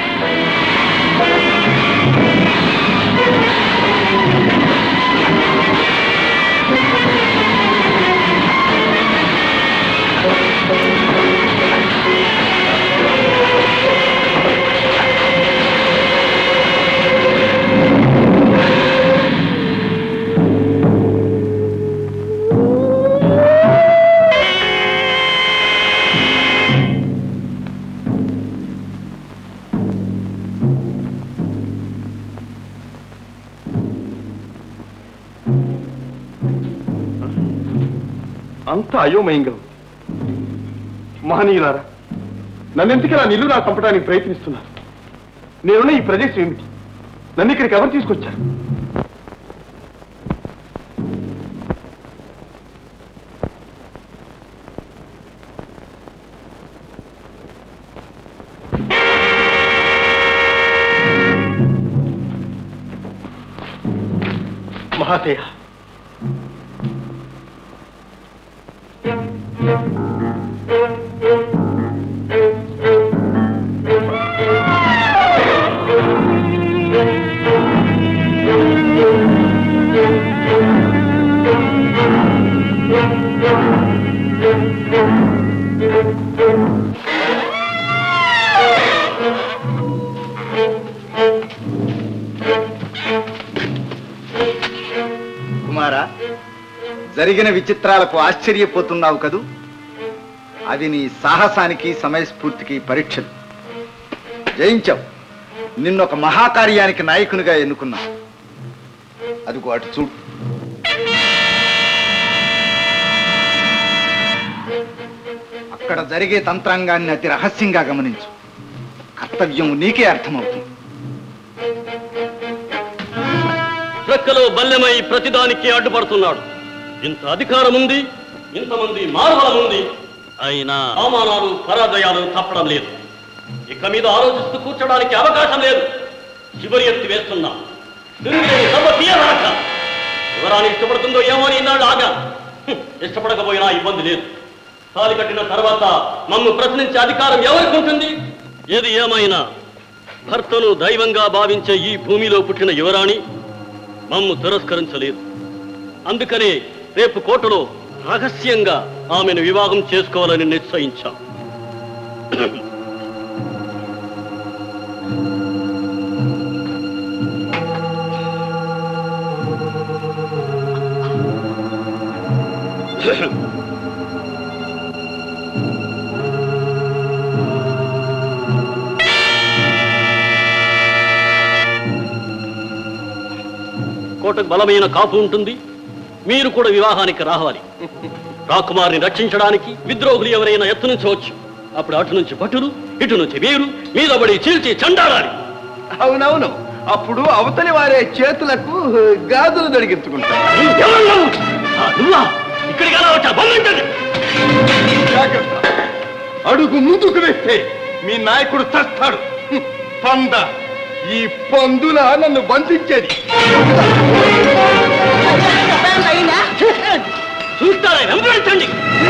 అంత అయోమయంగా ఉంది మహనీయులారా నన్నెందుకు ఇలా నిల్లు నా చంపడానికి ప్రయత్నిస్తున్నారు నేనున్న ఈ ప్రదేశం ఏమిటి నన్ను ఇక్కడికి ఎవరు తీసుకొచ్చారు మహాశయ జరిగిన విచిత్రాలకు ఆశ్చర్యపోతున్నావు కదూ అవి నీ సాహసానికి సమయస్ఫూర్తికి పరీక్షలు జయించావు నిన్నొక మహాకార్యానికి నాయకునిగా ఎన్నుకున్నా అదిగో అటు చూడు అక్కడ జరిగే తంత్రాంగాన్ని అతి రహస్యంగా గమనించు కర్తవ్యం నీకే అర్థమవుతుంది ప్రక్కలో బల్లెమై ప్రతిదానికి అడ్డుపడుతున్నాడు ఇంత అధికారం ఉంది ఇంతమంది మార్బలం ఉంది అయినా అవమానాలు పరాజయాలు తప్పడం లేదు ఇక మీద ఆలోచిస్తూ కూర్చోడానికి అవకాశం లేదు చివరి ఎత్తి వేస్తున్నా తిరుగులేని సభ తీయరాక వివరాన్ని ఇష్టపడుతుందో ఏమో అని ఈనాడు ఆగా హ్మ్, ఇష్టపడకపోయినా ఇబ్బంది లేదు తాలి కట్టిన తర్వాత మమ్ము ప్రశ్నించే అధికారం ఎవరికి ఉంటుంది ఏది ఏమైనా భర్తను దైవంగా భావించే ఈ భూమిలో పుట్టిన యువరాణి మమ్ము తిరస్కరించలేదు అందుకనే రేపు కోటలో రహస్యంగా ఆమెను వివాహం చేసుకోవాలని నిశ్చయించాం కోటకు బలమైన కాపు ఉంటుంది మీరు కూడా వివాహానికి రావాలి రాకుమారిని రక్షించడానికి విద్రోహులు ఎవరైనా ఎత్తునుంచవచ్చు అప్పుడు అటు నుంచి భటులు ఇటు నుంచి వీరు మీద పడి చీల్చి చండాడాలి అవునవును అప్పుడు అవతలి వారే చేతులకు గాజులు దొడిగించుకుంటారు నువ్వా ఇక్కడికి ఎలా వచ్చా బంధించండి జాగ్రత్త అడుగు ముందుకు వేస్తే మీ నాయకుడు చస్తాడు హ్మ్, పంద ఈ పందుల నన్ను బంధించేది చూస్తారా వెంబడించండి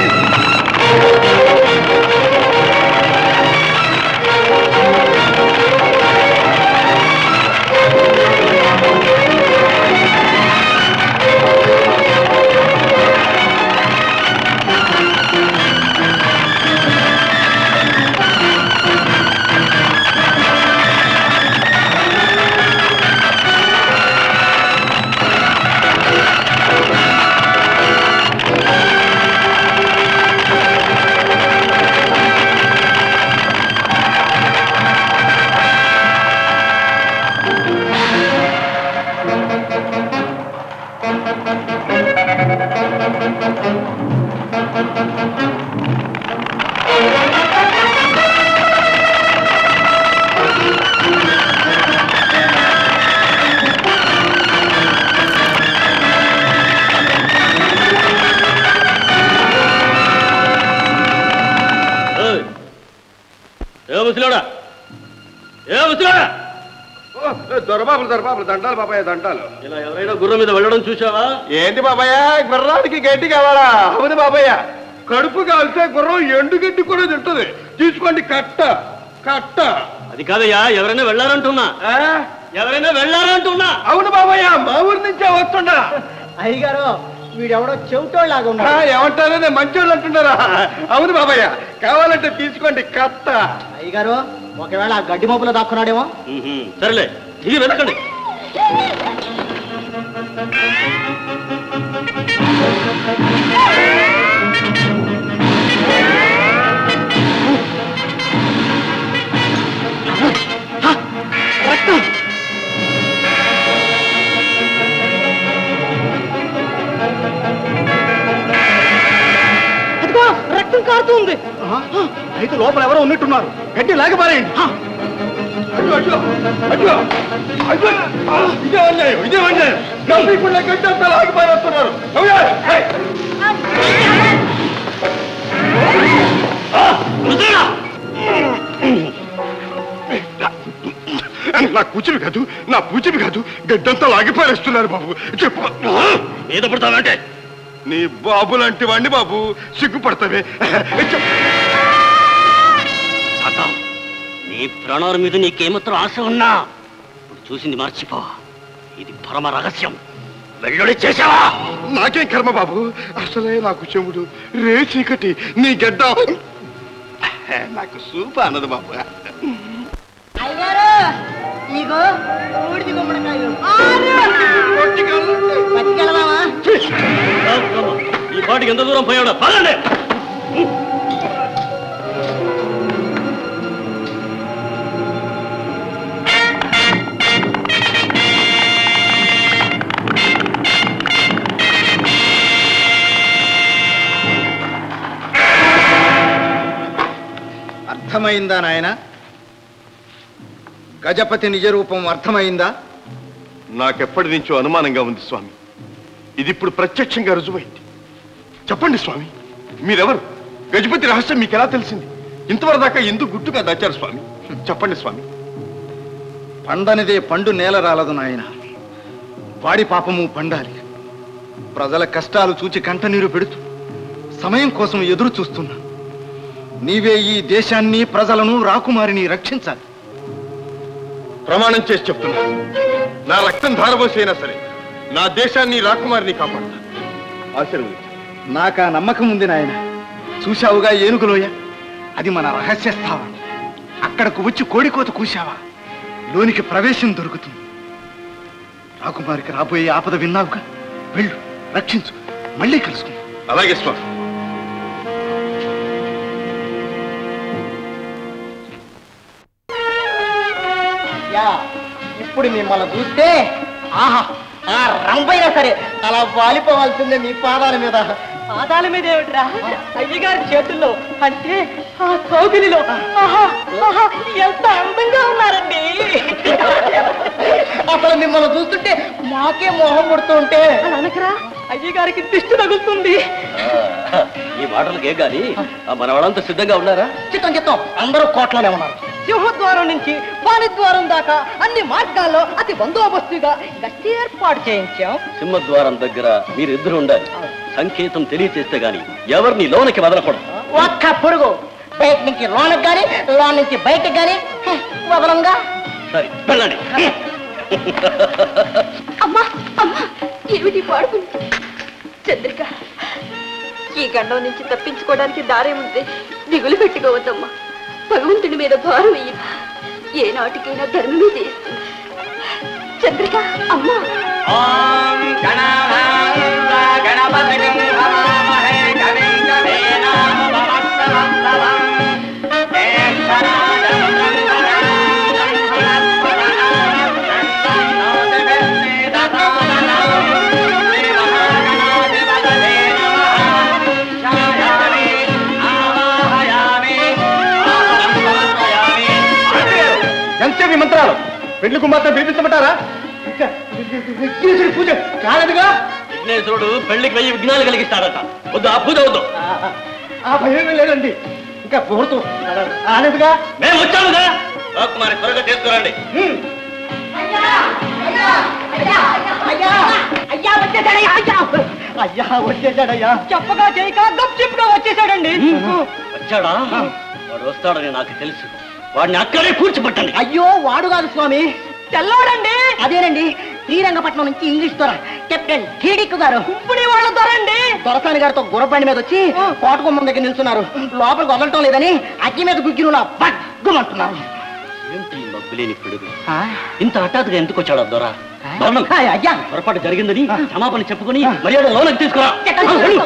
ఏయ్! ఏ ముసలాడా ఏ ముసలాడా దొరబాబులు దొరబాబులు దండాలు బాబాయ్ దండాలు ఇలా ఎవరైనా గుర్రం మీద వెళ్ళడం చూసావా ఏంటి బాబాయ్ గుర్రానికి గడ్డి కావాలా అవును బాబాయ్ కడుపు కాలితే గుర్రం ఎండు గడ్డి కూడా తింటుంది తీసుకోండి కట్ట కట్ట అది కాదయ్యా ఎవరైనా వెళ్ళారంటున్నా ఎవరైనా వెళ్ళారంటున్నా అవును బాబాయ్ మా ఊరి నుంచే వస్తుండా అయ్యగారు వీడెవడో చెవిటోళ్ళలాగా ఆ, ఉన్నాడు ఏమంటారు మంచోళ్ళు అంటున్నారా అవును బాబాయ్ కావాలంటే తీసుకోండి కట్ట అయ్యగారు ఒకవేళ ఆ గడ్డి మోపులో దాక్కున్నాడేమో ఉహుం, సరేలే దిగి వెతకండి అదిగో రక్తం కారుతుంది అయితే లోపల ఎవరో ఉన్నట్టున్నారు గట్టి లాగపారేయండి అయ్యో అయ్యో అయ్యో అయ్యో ఆ, ఇదే అన్యాయం ఇదే అన్యాయం నమ్మకుండా గడ్డి అంతా లాగిపోయేస్తున్నారు నా కూచివి కాదు నా పూచివి కాదు గడ్డంతా లాగిపారేస్తున్నారు బాబు చెప్పు మీద పడతావంటే నీ బాబు లాంటి వాడిని బాబు సిగ్గుపడతావే చెప్పు. తాత నీ ప్రాణాల మీద నీకేమాత్రం ఆశ ఉన్నా ఇప్పుడు చూసింది మర్చిపో ఇది పరమ రహస్యం వెల్లుడి చేసావా నాకేం కర్మ బాబు అసలే నాకు చెవుడు రే చీకటి నీ గడ్డ నాకు సూప అన్నది బాబు అయ్యగారు ఇగో ఊడిది గుమ్మడికాయలు పట్టుకెళ్దామా పాటికి ఎంత దూరం పోయాడో పదండి అర్థమైందా నాయన గజపతి నిజ రూపం అర్థమైందా నాకెప్పటి నుంచో అనుమానంగా ఉంది స్వామి ఇది ఇప్పుడు ప్రత్యక్షంగా రుజువైంది చెప్పండి స్వామి మీరెవరు గజపతి రహస్యం మీకు ఎలా తెలిసింది ఇంతవరకు దాకా ఎందుకు గుట్టుగా దాచారు స్వామి చెప్పండి స్వామి పండనిదే పండు నేల రాలదు నాయన వాడి పాపము పండాలి ప్రజల కష్టాలు చూచి కంటనీరు పెడుతూ సమయం కోసం ఎదురు చూస్తున్నా నీవే ఈ దేశాన్ని ప్రజలను రాకుమారిని రక్షించాలి ప్రమాణం చేసి చెప్తున్నా నా రక్తం ధారపోసైనా సరే నా దేశాన్ని రాకుమారిని కాపాడతా ఆశీర్వదించు నాకా నమ్మకం ఉంది నాయన చూశావుగా ఏనుగులోయ అది మన రహస్య స్థావరం అక్కడకు వచ్చి కోడికోత కూశావా లోనికి ప్రవేశం దొరుకుతుంది రాకుమారికి రాబోయే ఆపద విన్నావుగా వెళ్ళు రక్షించు మళ్ళీ కలుసుకుందాం అలాగే స్వామి యా ఇప్పుడు మిమ్మల్ని చూస్తే ఆహా ఆ రంపైనా సరే అలా వాలిపోవాల్సిందే మీ పాదాల మీద పాదాల మీద ఏమిట్రా అయ్యగారి చేతుల్లో అంటే ఆ కౌగిలిలో ఆహా ఆహా ఎంత అందంగా ఉన్నారండి అసలు మిమ్మల్ని చూస్తుంటే మాకే మోహం పుడుతుంటే అనకరా అయ్యగారికి దిష్టి తగులుతుంది ఈ మాటలకే గాని ఆ మన వాళ్ళంతా సిద్ధంగా ఉన్నారా చిత్తం చిత్తం అందరూ కోట్లోనే ఉన్నారు సింహద్వారం నుంచి వాణిద్వారం దాకా అన్ని మార్గాల్లో అతి బందోబస్తుగా గట్టి ఏర్పాటు చేయించాం సింహద్వారం దగ్గర మీరిద్దరు ఉండాలి సంకేతం తెలియచేస్తే గాని ఎవరిని లోనకి వదలకూడదు ఒక్క పురుగు బయట నుంచి లోనకి గాని లోన్ నుంచి బయటకు గాని వదలంగా సరే వెళ్ళండి అమ్మా అమ్మా ఏమిటి పాడుకుంది చంద్రిక ఈ గండం నుంచి తప్పించుకోవడానికి దారేముంది దిగులు పెట్టుకోవద్దమ్మా భగవంతుడి మీద భారం వెయ్యి ఏ నాటికైనా ధర్మమే చేస్తుంది చంద్రిక అమ్మా ఎంతసేపు ఈ మంత్రాలు పెళ్లి కుమార్తె పిలిపించమంటారా ఇంకా విఘ్నేశ్వరి పూజ కాలేదుగా విఘ్నేశ్వరుడు పెళ్లికి వెయ్యి విఘ్నాలు కలిగిస్తాడట వద్దు ఆ పూజ వద్దు ఆ భయమే లేదండి ఇంకా ముహూర్తం కాలేదుగా మేము వచ్చాముగా రాకుమారి త్వరగా తీసుకురండి అయ్యా వచ్చేసాడయ్యా అయ్యా అయ్యా వచ్చేసాడయ్యా చెప్పగా చేయక గప్చిప్గా వచ్చేసాడండి వచ్చాడా వాడు వస్తాడని నాకు తెలుసు వాడిని అక్కడే కూర్చోబెట్టండి అయ్యో వాడు కాదు స్వామి తెల్లోడండి అదేనండి శ్రీరంగపట్నం నుంచి ఇంగ్లీష్ దొర కెప్టెన్ టీడిక్ గారు కుంపుడి వాళ్ళ దొరండి దొరసాని గారితో గుర్రబండి మీద వచ్చి కోట గుమ్మం దగ్గర నిల్చున్నారు లోపలికి వదలటం లేదని అగ్గి మీద గుగ్గిరులా బగ్గుమంటున్నారు ఏంటి ఈ మబ్బులేని పిడుగు ఇంత హఠాత్తుగా ఎందుకు వచ్చాడు దొర అయ్యా పొరపాటు జరిగిందని క్షమాపణ చెప్పుకొని మర్యాద లోనకి తీసుకురా వెళ్ళు.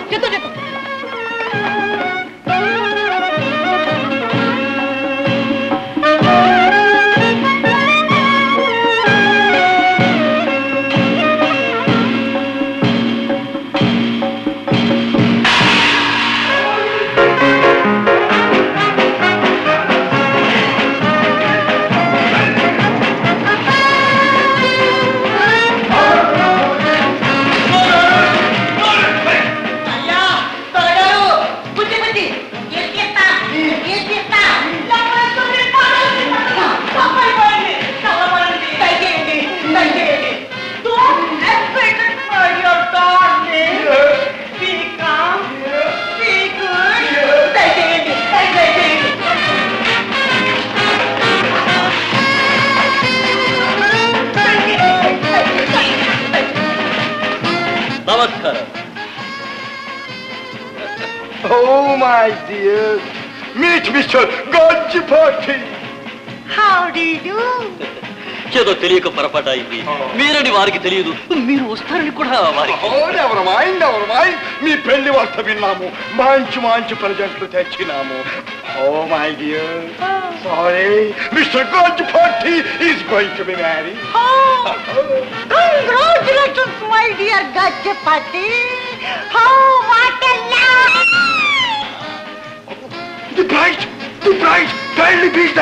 నమస్కారం Oh, my dear. Meet Mr. Gajapati. How do you do? ఇంకేదో తెలియక పొరపాటైంది మీరని వారికి తెలియదు మీరు వస్తారని కూడా వారికి ఎవరు మైండ్ ఎవరు మైండ్ మీ పెళ్లి వార్త విన్నాము మంచి మంచి ప్రజెంట్లు తెచ్చినాము oh my dear sorry mister గోజ్ party is going to be marry congratulations my dear గచ్చపతి how what the bride the bride పెళ్లి బీట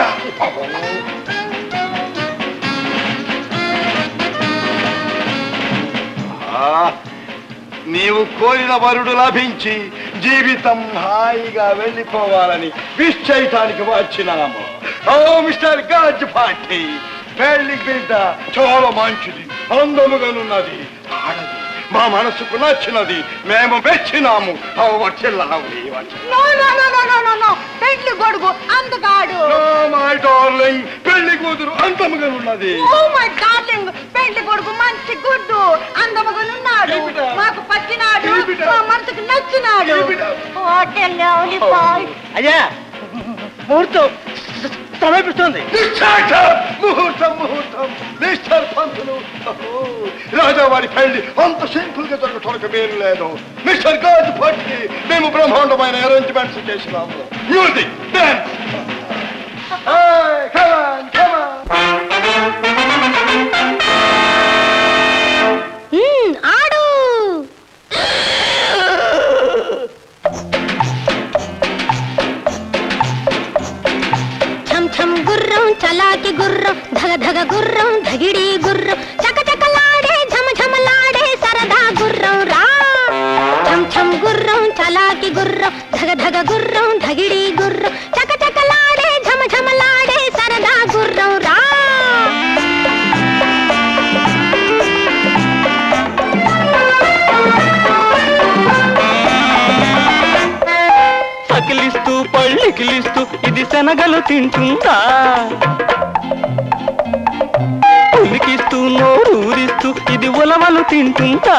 నీవు కోరిన వరుడు లభించి జీవితం హాయిగా వెళ్ళిపోవాలని విష్ చేయటానికి వచ్చినాము ఓ మిస్టర్ గాజ్ పార్టీ పెళ్లి బిడ్డ చాలా మంచిది అందముగానున్నది ఆడది మా మనసుకు నచ్చినది మేము మెచ్చినాము ఓ వచ్చిల్లావు no no no no no no no పెళ్లి గొడుగు అందగాడు మై డార్లింగ్ పెళ్లి కూతురు అంతముగానున్నది ఓ మై డార్లింగ్ పెళ్లి కొడుకు మంచి గుడ్డు అందముగా ఉన్నాడు మాకు పచ్చినాడు మా మనసుకు నచ్చినాడు హోటల్ అయ్యా ముహూర్తం సమీపిస్తుంది ముహూర్తం ముహూర్తం మిస్టర్ పంతులు రాజావారి పెళ్లి అంత సింపుల్ గా జరగటానికి మేలు లేదు మిస్టర్ గాజ్ పట్టి మేము బ్రహ్మాండమైన అరేంజ్మెంట్స్ చేసినాము మ్యూజిక్ డాన్స్ మ్మ్, ఆడు ఛం ఛం గుర్రం చలాకి గుర్రం ధగ ధగ గుర్రం ధగిడి గుర్రం చక చకలాడే ఝమ ఝమలాడే సరదా గుర్రం రా ఛం ఛం గుర్రం చలాకి గుర్రం ధగ ధగ గుర్రం ధగిడి గుర్రం చక చకలాడే ఝమ ఝమలాడే సరదా గుర్రం రా సకిలిస్తూ పళ్ళికిలిస్తూ ఇది శనగలు తింటుందా ఉలికిస్తూ నోరూరిస్తూ ఇది ఉలవలు తింటుందా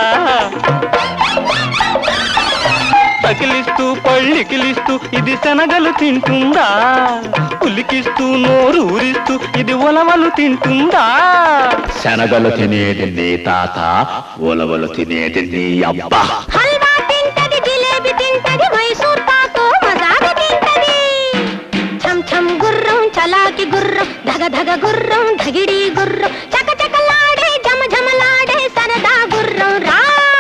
సకిలిస్తూ పళ్ళికిలిస్తూ ఇది శనగలు తింటుందా ఉలికిస్తూ నోరూరిస్తూ ఇది ఉలవలు తింటుందా శనగలు తినేది నీ తాత ఉలవలు తినేది నీ అబ్బా హల్వా తింటది జిలేబి తింటది మైసూర్ పాకు మజాగా తింటది ఛం ఛం గుర్రం చలాకి గుర్రం ధగ ధగ గుర్రం ధగిడి గుర్రం చక చకలాడే జమ జమలాడే సరదా గుర్రం రా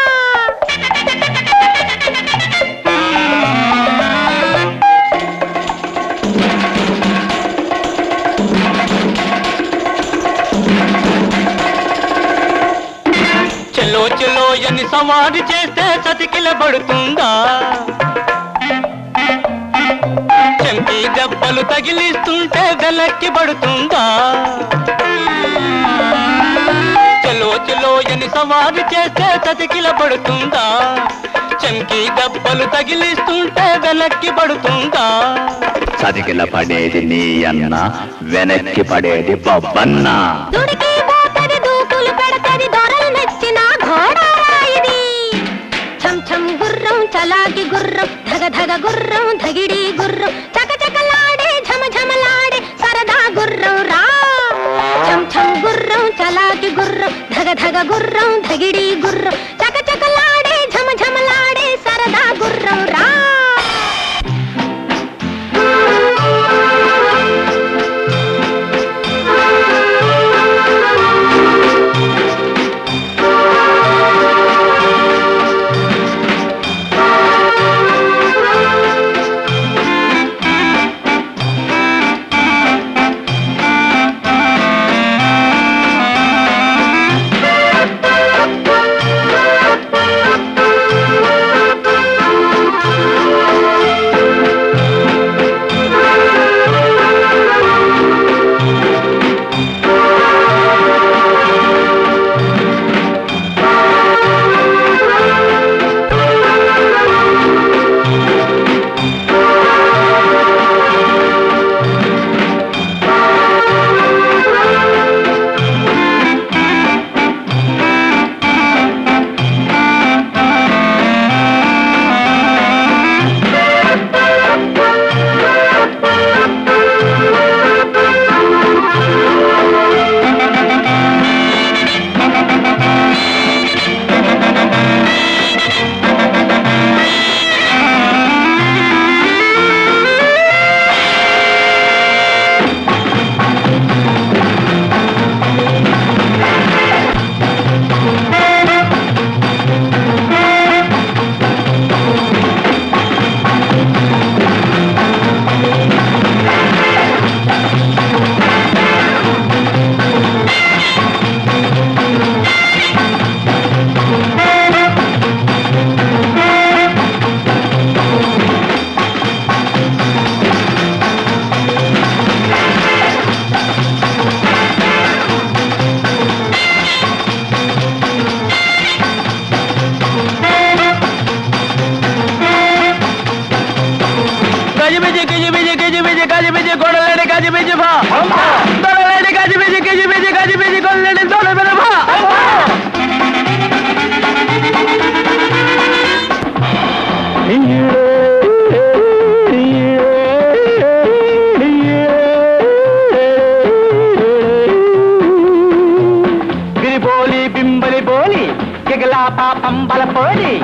చెల్లో చెల్లో ఎన్ని సవారి చేస్తే చతికిల పడుతుందా చెంపి దెబ్బలు తగిలిస్తుంటే వెలక్కి పడుతుందా చెల్లో చెల్లో ఎన్ని సవారి చేస్తే చతికిల పడుతుందా చెంకి దెబ్బలు తగిలిస్తుంటే వెలక్కి పడుతుందా చదికిల పడేది నీ అన్న వెనక్కి పడేది బొబ్బన్న దుడికి పోతది దూకులు పెడతది దొరలు మెచ్చిన ఘోడా ఇది ఛం ఛం గుర్రం చలాకి గుర్రం ధగ ధగ గుర్రం ధగిడి గుర్రం చక చకలాడే ఝమ ఝమలాడే సరదా గుర్రం రా ఛం ఛం గుర్రం చలాకి గుర్రం ధగ ధగ గుర్రం ధగిడి గుర్రం చక చకలాడే ఝమ ఝమలాడే సరదా గుర్రం రా ఆ పాపం బలపోడి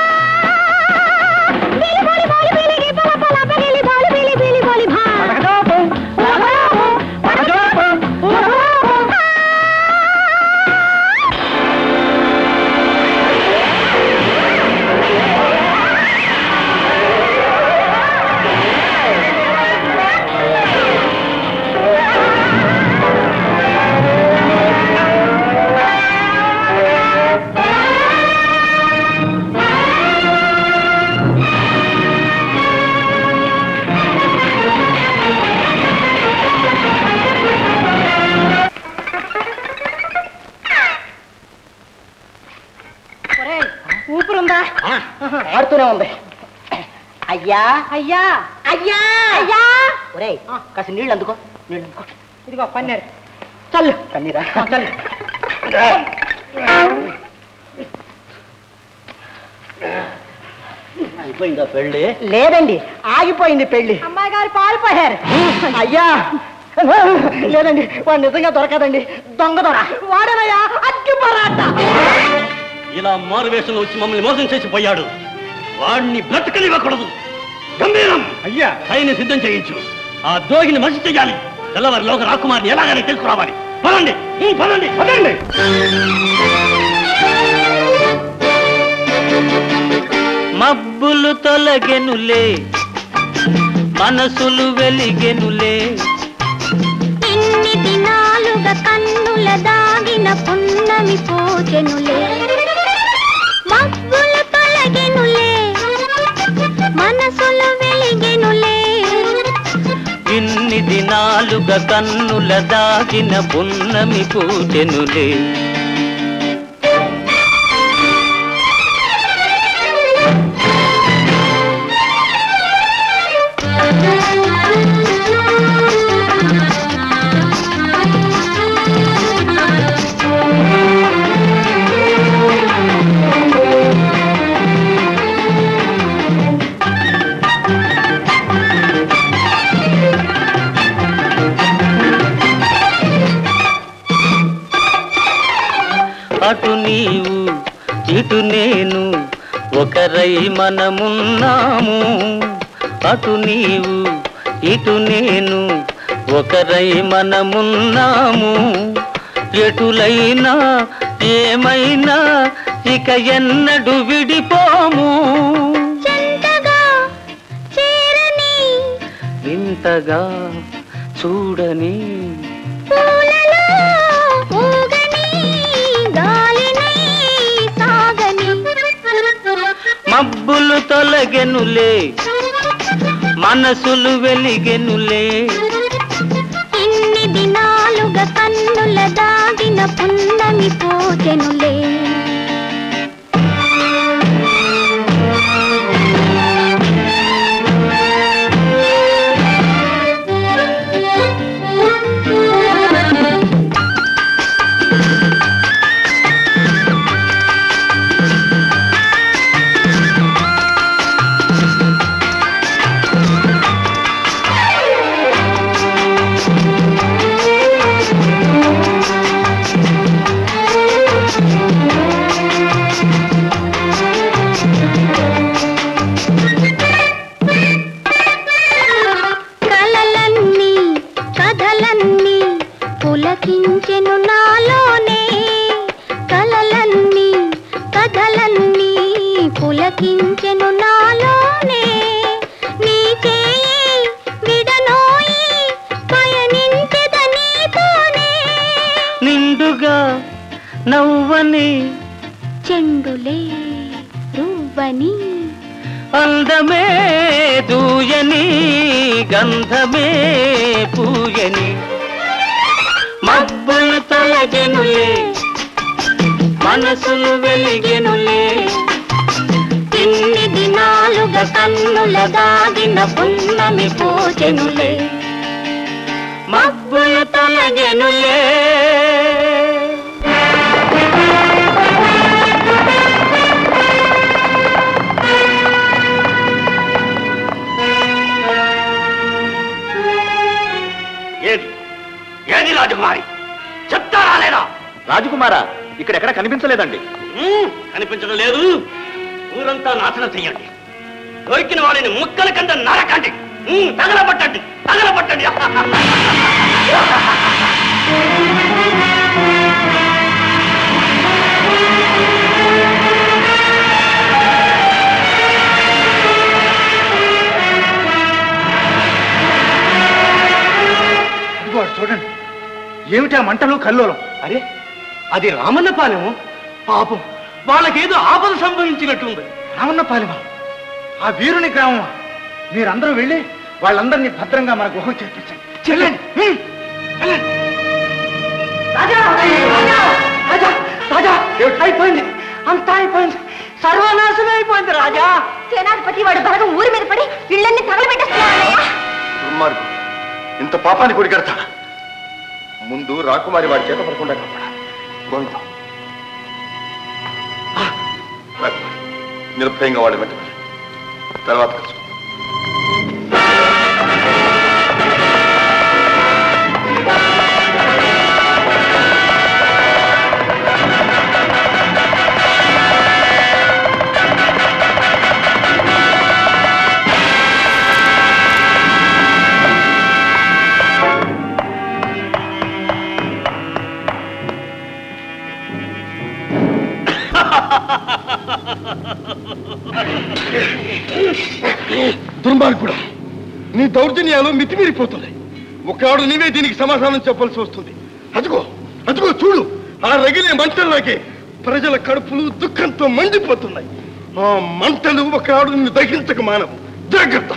ఊపిరుందా ఆడుతూనే ఉంది అయ్యా అయ్యా అయ్యా అయ్యా ఒరేయ్ కాస్త నీళ్ళు అందుకో నీళ్ళు అందుకో ఇదిగో పన్నీరు చల్లు కన్నీరా చల్లు అయిపోయిందా పెళ్ళి లేదండి ఆగిపోయింది పెళ్లి అమ్మాయి గారు పారిపోయారు అయ్యా లేదండి వాడు నిజంగా దొరకదండి దొంగ దొర వాడనయ్యా అగ్గి పరాట ఇలా మారువేషంలో వచ్చి మమ్మల్ని మోసం చేసి పోయాడు వాడిని బ్రతకనివ్వకూడదు గంభీరం అయ్యా సైన్యం సిద్ధం చేయించు ఆ దోగిని మసి చెయ్యాలి తెల్లవారిలోక రాకుమారిని ఎలాగైనా తెలుసుకురావాలి పదండి ఈ పదండి పదండి మబ్బులు తొలగెనులే మనసులు వెలిగెనులే ఇన్ని దినాలుగా కన్నుల దాగిన పున్నమి పోచెనులే మబ్బులు తొలగెనులే మనసులు వెలిగెనులే ఇన్ని దినాలుగా కన్నుల దాగిన పున్నమి పూచెనులే అటు నీవు ఇటు నేను ఒకరై మనమున్నాము అటు నీవు ఇటు నేను ఒకరై మనమున్నాము ఎటులైనా ఏమైనా ఇక ఎన్నడు విడిపోము చెంతగా చేరని వింతగా చూడని పూలలో ఊగని గాలినై సాగని మబ్బులు తొలగెనులే మనసులు వెలిగెనులే ఇన్ని దినాలుగా కన్నుల దాగిన పున్నమి పోచెనులే కలలన్నీ కథలన్నీ పులకించెను నాలోనే కలలన్నీ కథలన్నీ పులకించెను నాలోనే నీకే విడనోయి పయనించెద నీతోనే నిండుగా నవ్వని చెండులే రువ్వని అందమే దూయని గంధమే పూయని మబ్బులు తొలగెనులే మనసులు వెలిగెనులే ఇన్ని దినాలుగా కన్నుల దాగిన పున్నమి పూజనులే మబ్బులు తొలగెనులే ఏది ఏది రాజకుమారి చెప్తారా లేదా రాజకుమారా ఇక్కడెక్కడ కనిపించలేదండి ఉమ్, కనిపించడం లేదు ఊరంతా నాశనం చెయ్యండి దొరికిన వాడిని ముక్కల కింద నరకండి ఉమ్, తగలబట్టండి తగలబట్టండి ఇదిగో అటు చూడండి ఏమిటా మంటలు కల్లోలం అరే అది రామన్న పాలెము పాపం వాళ్ళకేదో ఆపద సంభవించినట్టుంది రామన్న పాలెమా ఆ వీరుని గ్రామమా మీరందరూ వెళ్ళి వాళ్ళందరినీ భద్రంగా మన గుహకు చేర్పించండి చెల్లండి హ్మ్. వెళ్ళండి. రాజా రాజా రాజా రాజా అయిపోయింది అంతా అయిపోయింది సర్వనాశనం అయిపోయింది రాజా సేనాధిపతి వాడు బలగం ఊరి మీద పడి ఇళ్ళన్ని తగలబెట్టేస్తున్నాడయ్యా దుర్మార్గు ఇంత పాపాన్ని కొడిగడతా ముందు రాకుమారి వాడి చేత పడకుండా కాపాడాలి గోవిందం రాకుమారి, నిర్భయంగా వాడి వెంట వెళ్ళి. తర్వాత కలుసుకుందాం దుర్మార్గుడా నీ దౌర్జన్యాలు మితిమీరిపోతున్నాయి ఒకనాడు నీవే దీనికి సమాధానం చెప్పాల్సి వస్తుంది అదిగో అదిగో చూడు ఆ రగిలే మంటల్లోకి ప్రజల కడుపులు దుఃఖంతో మండిపోతున్నాయి ఆ మంటలు ఒకనాడు నిన్ను దహించక మానవు జాగ్రత్త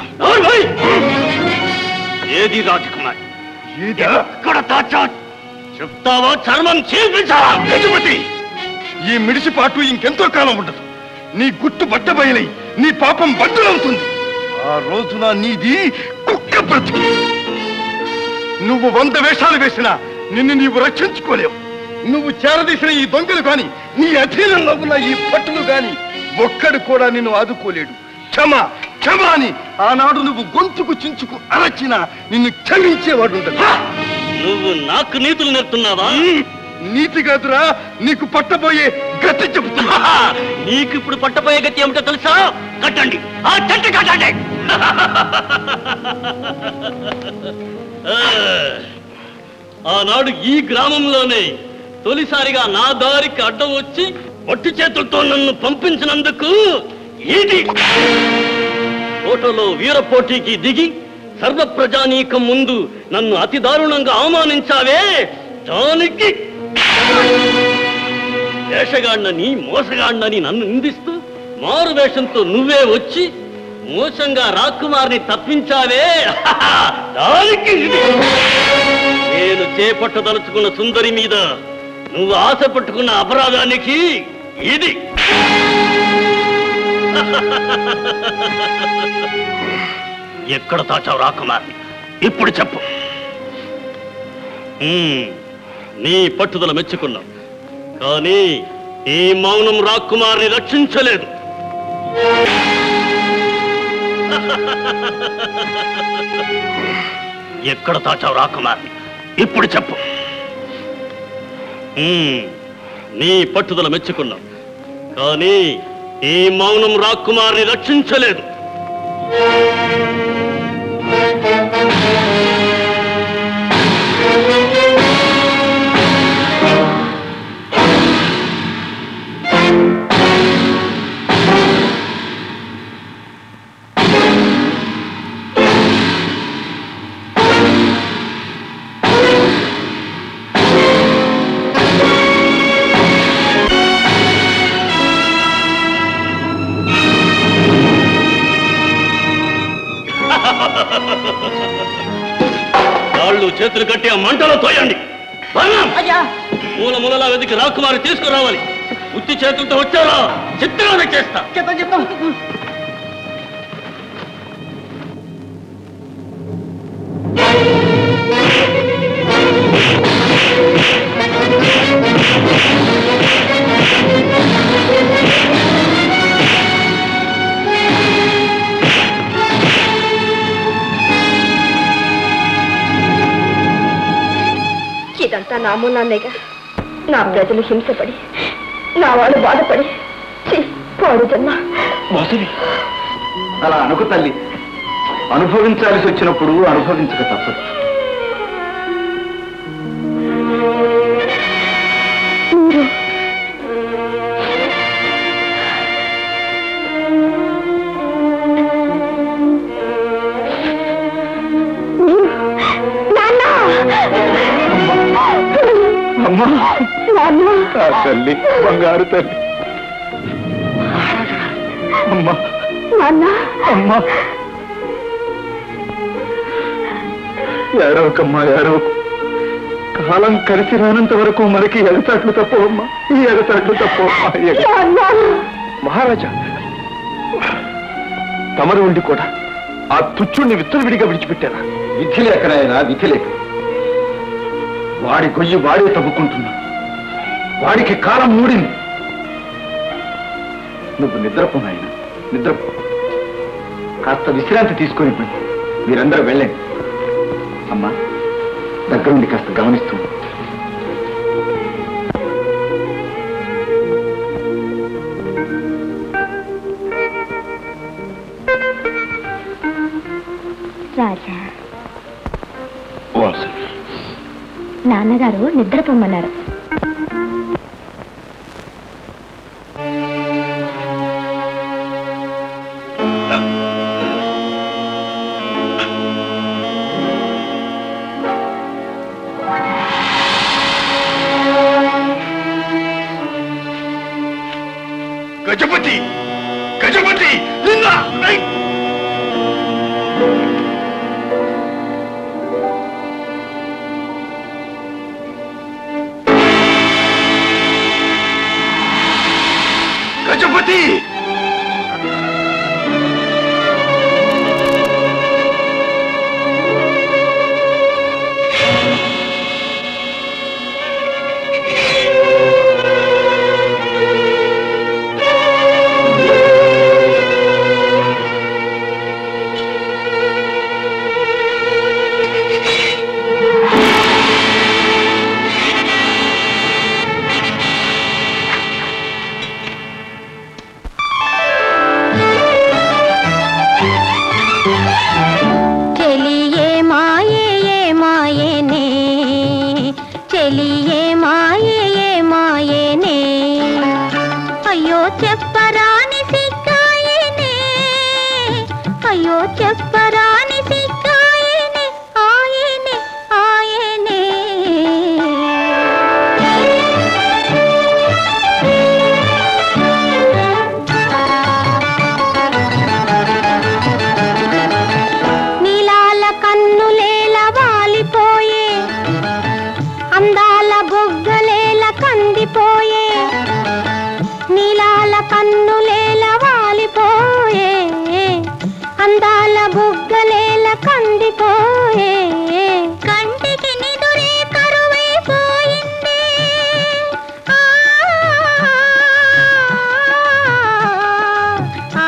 ఏది రాజకుమారి ఇదా? ఎక్కడ దాచా చెప్తావా చర్మం చీల్పించావా గజపతి ఈ మిడిసిపాటు ఇంకెంతో కాలం ఉండదు నీ గుట్టు బట్టబయలై నీ పాపం బద్దలవుతుంది ఆ రోజున నీది కుక్క బ్రతికి నువ్వు వంద వేషాలు వేసినా నిన్ను నీవు రక్షించుకోలేవు నువ్వు చేరదీసిన ఈ దొంగలు కాని నీ అధీనంలో ఉన్న ఈ పట్టులు గాని ఒక్కడు కూడా నిన్ను ఆదుకోలేడు క్షమ క్షమ అని ఆనాడు నువ్వు గొంతుకు చించుకు అరచినా నిన్ను క్షమించేవాడు ఉండదు నువ్వు నాకు నీతులు నేర్పుతున్నావా నీతి కాదురా నీకు పట్టబోయే గతి చెబుతున్నా నీకు ఇప్పుడు పట్టబోయే గతి ఏమిటో తెలుసా కట్టండి ఆ చెట్టు కట్టండి ఆ, ఆనాడు ఈ గ్రామంలోనే తొలిసారిగా నా దారికి అడ్డం వచ్చి ఒట్టి చేతులతో నన్ను పంపించినందుకు ఇది ఫోటోలో వీర పోటీకి దిగి సర్వ ప్రజానీకం ముందు నన్ను అతి దారుణంగా అవమానించావే దానికి వేషగాడినని మోసగాడినని నన్ను నిందిస్తూ మారు వేషంతో నువ్వే వచ్చి మోసంగా రాకుమారిని తప్పించావే దానికి ఇది. నేను చేపట్టదలుచుకున్న సుందరి మీద నువ్వు ఆశ పట్టుకున్న అపరాధానికి ఇది ఎక్కడ దాచావు రాకుమారిని ఇప్పుడు చెప్పు ఉమ్, నీ పట్టుదల మెచ్చుకున్నావు కానీ ఈ మౌనం రాకుమారిని రక్షించలేదు ఎక్కడ దాచావు రాకుమారిని ఇప్పుడు చెప్పు ఉమ్, నీ పట్టుదల మెచ్చుకున్నావు కానీ ఈ మౌనం రాకుమారిని రక్షించలేదు కాళ్ళు చేతులు కట్టి ఆ మంటలో తోయండి బలం! మూల మూలలా వెతికి రాకుమారి తీసుకురావాలి ఉత్తి చేతులతో వచ్చారా చిత్రాలు చేస్తా చెప్తాం చెప్తాం ఇదంతా నా మూలాన్నేగా నా ప్రజలు హింసపడి నా వాళ్ళు బాధపడి ఛీ, పోడు జన్మ వాసుని అలా అనుకు తల్లి అనుభవించాల్సి వచ్చినప్పుడు అనుభవించక తప్పదు మీరు నాన్న అమ్మా నాన్న ఆ తల్లి బంగారు తల్లి అమ్మా నాన్న అమ్మా ఏడవకమ్మా ఏడవకు కాలం కలిసి రానంత వరకు మనకి ఎగచాట్లు తప్పవమ్మా ఈ ఎగచాట్లు తప్పవమ్మా ఈ ఎగ- నాన్న మహారాజా తమరు ఉండి కూడా ఆ తుచ్చుడిని విచ్చలవిడిగా విడిచిపెట్టారా విధి లేకనాయన విధి లేక వాడి గొయ్యి వాడే తవ్వుకుంటున్నా వాడికి కాలం మూడింది నువ్వు నిద్రపో నాయన నిద్రపో కాస్త విశ్రాంతి తీసుకొని పోయి మీరందరూ వెళ్ళండి అమ్మా దగ్గరుండి కాస్త గమనిస్తూ ఉండు. రాజా వాసు నాన్నగారు నిద్రపోమన్నారు గజపతి గజపతి నిన్న ఐ! గజపతి చెలియే మాయే ఏ మాయేనే చెలియే మాయే ఏ మాయేనే అయ్యో చెప్పరాని సిక్కాయేనే అయ్యో చెప్పరాని సిక్కాయేనే ఆయనే ఆయనే నీలాల కన్నులేల వాలిపోయే అందాల బొగ్గలేల కందిపోయే నీలాల కన్నులేల వాలిపోయే అందాల బొగ్గలేల కందిపోయే కంటికి నిదురే కరువైపోయిందే ఆ, ఆ,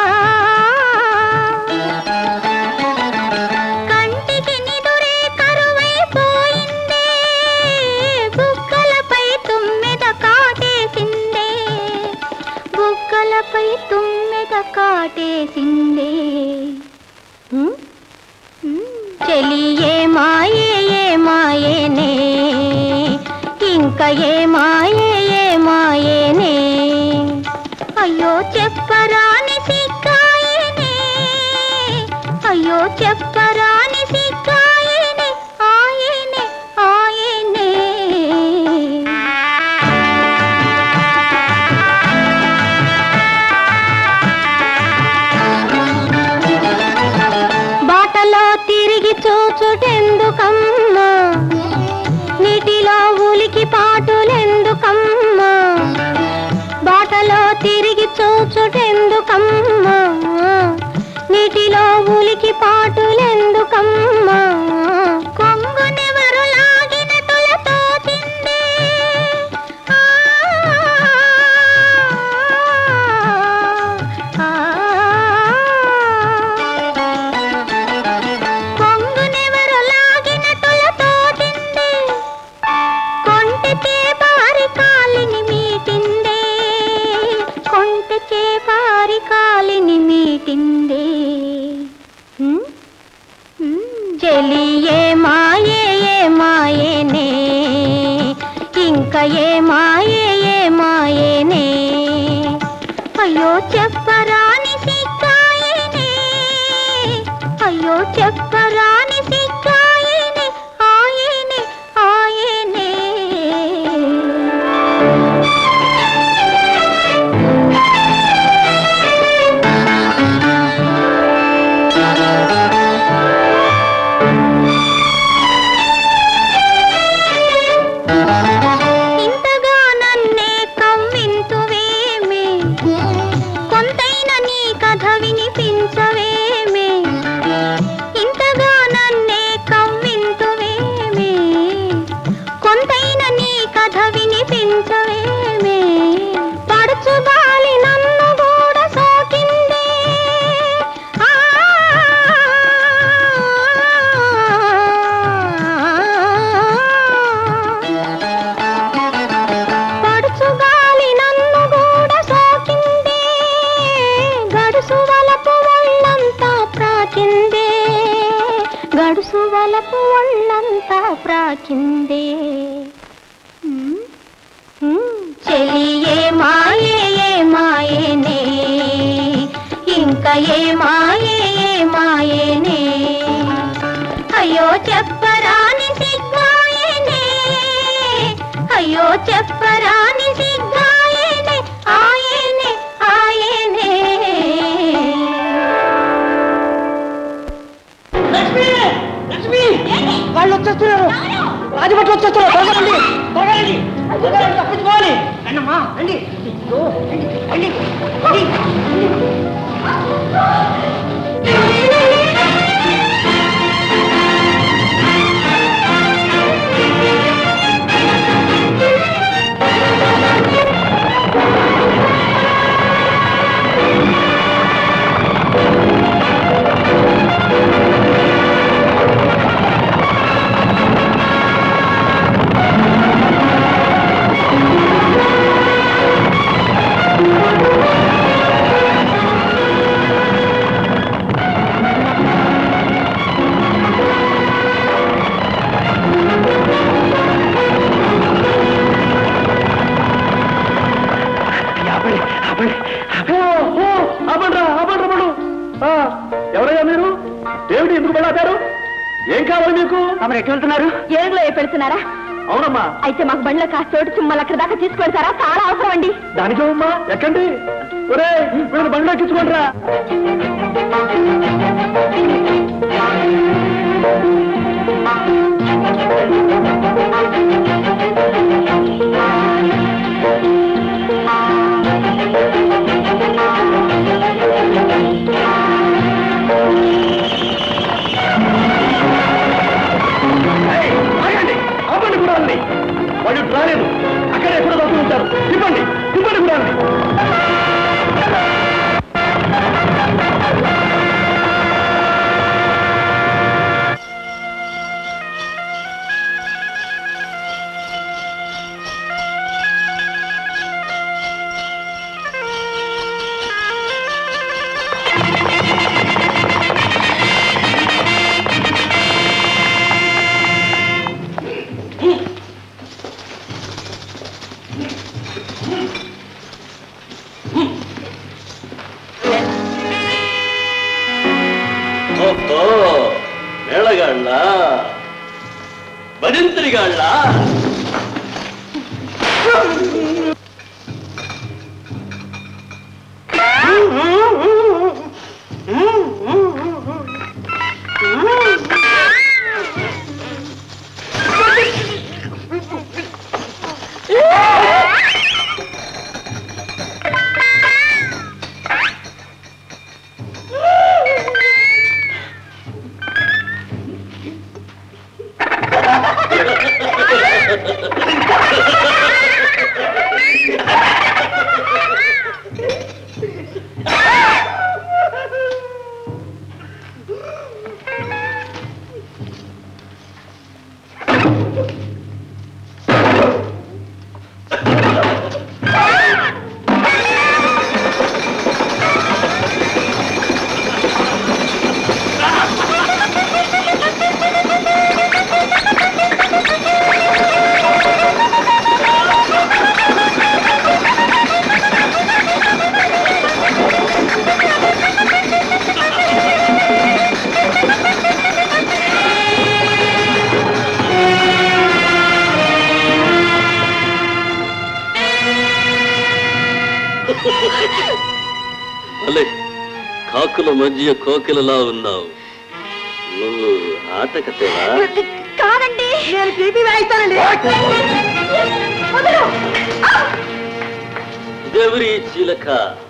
కంటికి నిదురే కరువైపోయిందే బుగ్గలపై తుమ్మెద కాటేసిందే బుగ్గలపై తుమ్మెద కాటేసిందే హ్మ్? హ్మ్. చెలియే మాయే ఏ మాయేనే ఇంకా ఏ మాయే ఏ మాయేనే అయ్యో చెప్పరాని సిక్కాయనే అయ్యో చెప్పరాని సిక్కాయనే ఆయనే ఆయనే బాటలో తిరిగి చూచుటెందుకమ్మా నీటిలో ఉలికి పాటులెందుకమ్మా బాటలో తిరిగి చూచుటెందుకమ్మా నీటిలో ఉలికి పాటులెందుకమ్మా కొంగునెవరు లాగినటులతో తిందే ఆ, ఆ, కొంగునెవరు లాగినటులతో తిందే కొంటితే బారి కాలిని మీటిందే మీటిందే హ్మ్? హ్మ్. చెలి ఏ మాయే ఏ మాయేనే ఇంకా ఏ మాయే ఏ మాయేనే అయ్యో చెప్పరాని సిక్కాయేనే అయ్యో చెప్పరాని సిక్కాయేనే ఆయనే ఆయనే ఇంతగా నన్నే కవ్వింతువేమే కొంతైన నీ కథ వినిపించవేమే ఇంతగా నన్నే కవ్వింతువేమే కొంతైన నీ కథ వినిపించవేమే పడుచు గాలి నన్ను కూడా సోకిందే ఆ పడుచు గాలి నన్ను కూడా సోకిందే గడుసు వలపు ఒళ్ళంతా ప్రాకిందే గడుసు వలపు ఒళ్ళంతా ప్రాకిందే హ్మ్? హ్మ్. చెలి ఏ మాయే ఏ మాయేనే ఇంకా ఏ మాయే ఏ మాయేనే అయ్యో చెప్పరాని సిగ్గాయేనే అయ్యో చెప్పరాని సిగ్గాయేనే ఆయనే ఆయనే లక్ష్మి లక్ష్మి వాళ్ళు వచ్చేస్తున్నారు రాజభట్లు వచ్చేస్తున్నారు త్వరగా రండి త్వరగా రండి త్వరగా రండి, తప్పించుకోవాలి రండమ్మా రండి ఇదిగో, రండి రండి రండి ఎవరయ్యా మీరు ఏమిటి ఎందుకు వెళ్ళారు ఏం కావాలి మీకు తమరు ఎటు వెళ్తున్నారు ఏడుగులో ఏ పెడుతున్నారా అవునమ్మా అయితే మాకు బండ్లో కాస్త చోటు చుమ్మలు అక్కడ దాకా తీసుకెళ్తారా చాలా అవసరం అండి దానికేమమ్మా ఎక్కండి ఒరే వీళ్ళని బండి ఎక్కించుకోండి రా ఆగండి ఆపండి కూడా ఉంది వాళ్ళు రాలేదు అక్కడే ఎక్కడ దొరికి ఉంటారు ఇవ్వండి ఇవ్వండి కూడా ఉంది ఓహో మేళగాళ్ళ భజంత్రిగాళ్ళ కాకుల మధ్య కోకిలలా ఉన్నావు నువ్వు ఆట కట్టేవా కాదండి నేను పీపీ వాయిస్తానండి ఇదెవరి చిలక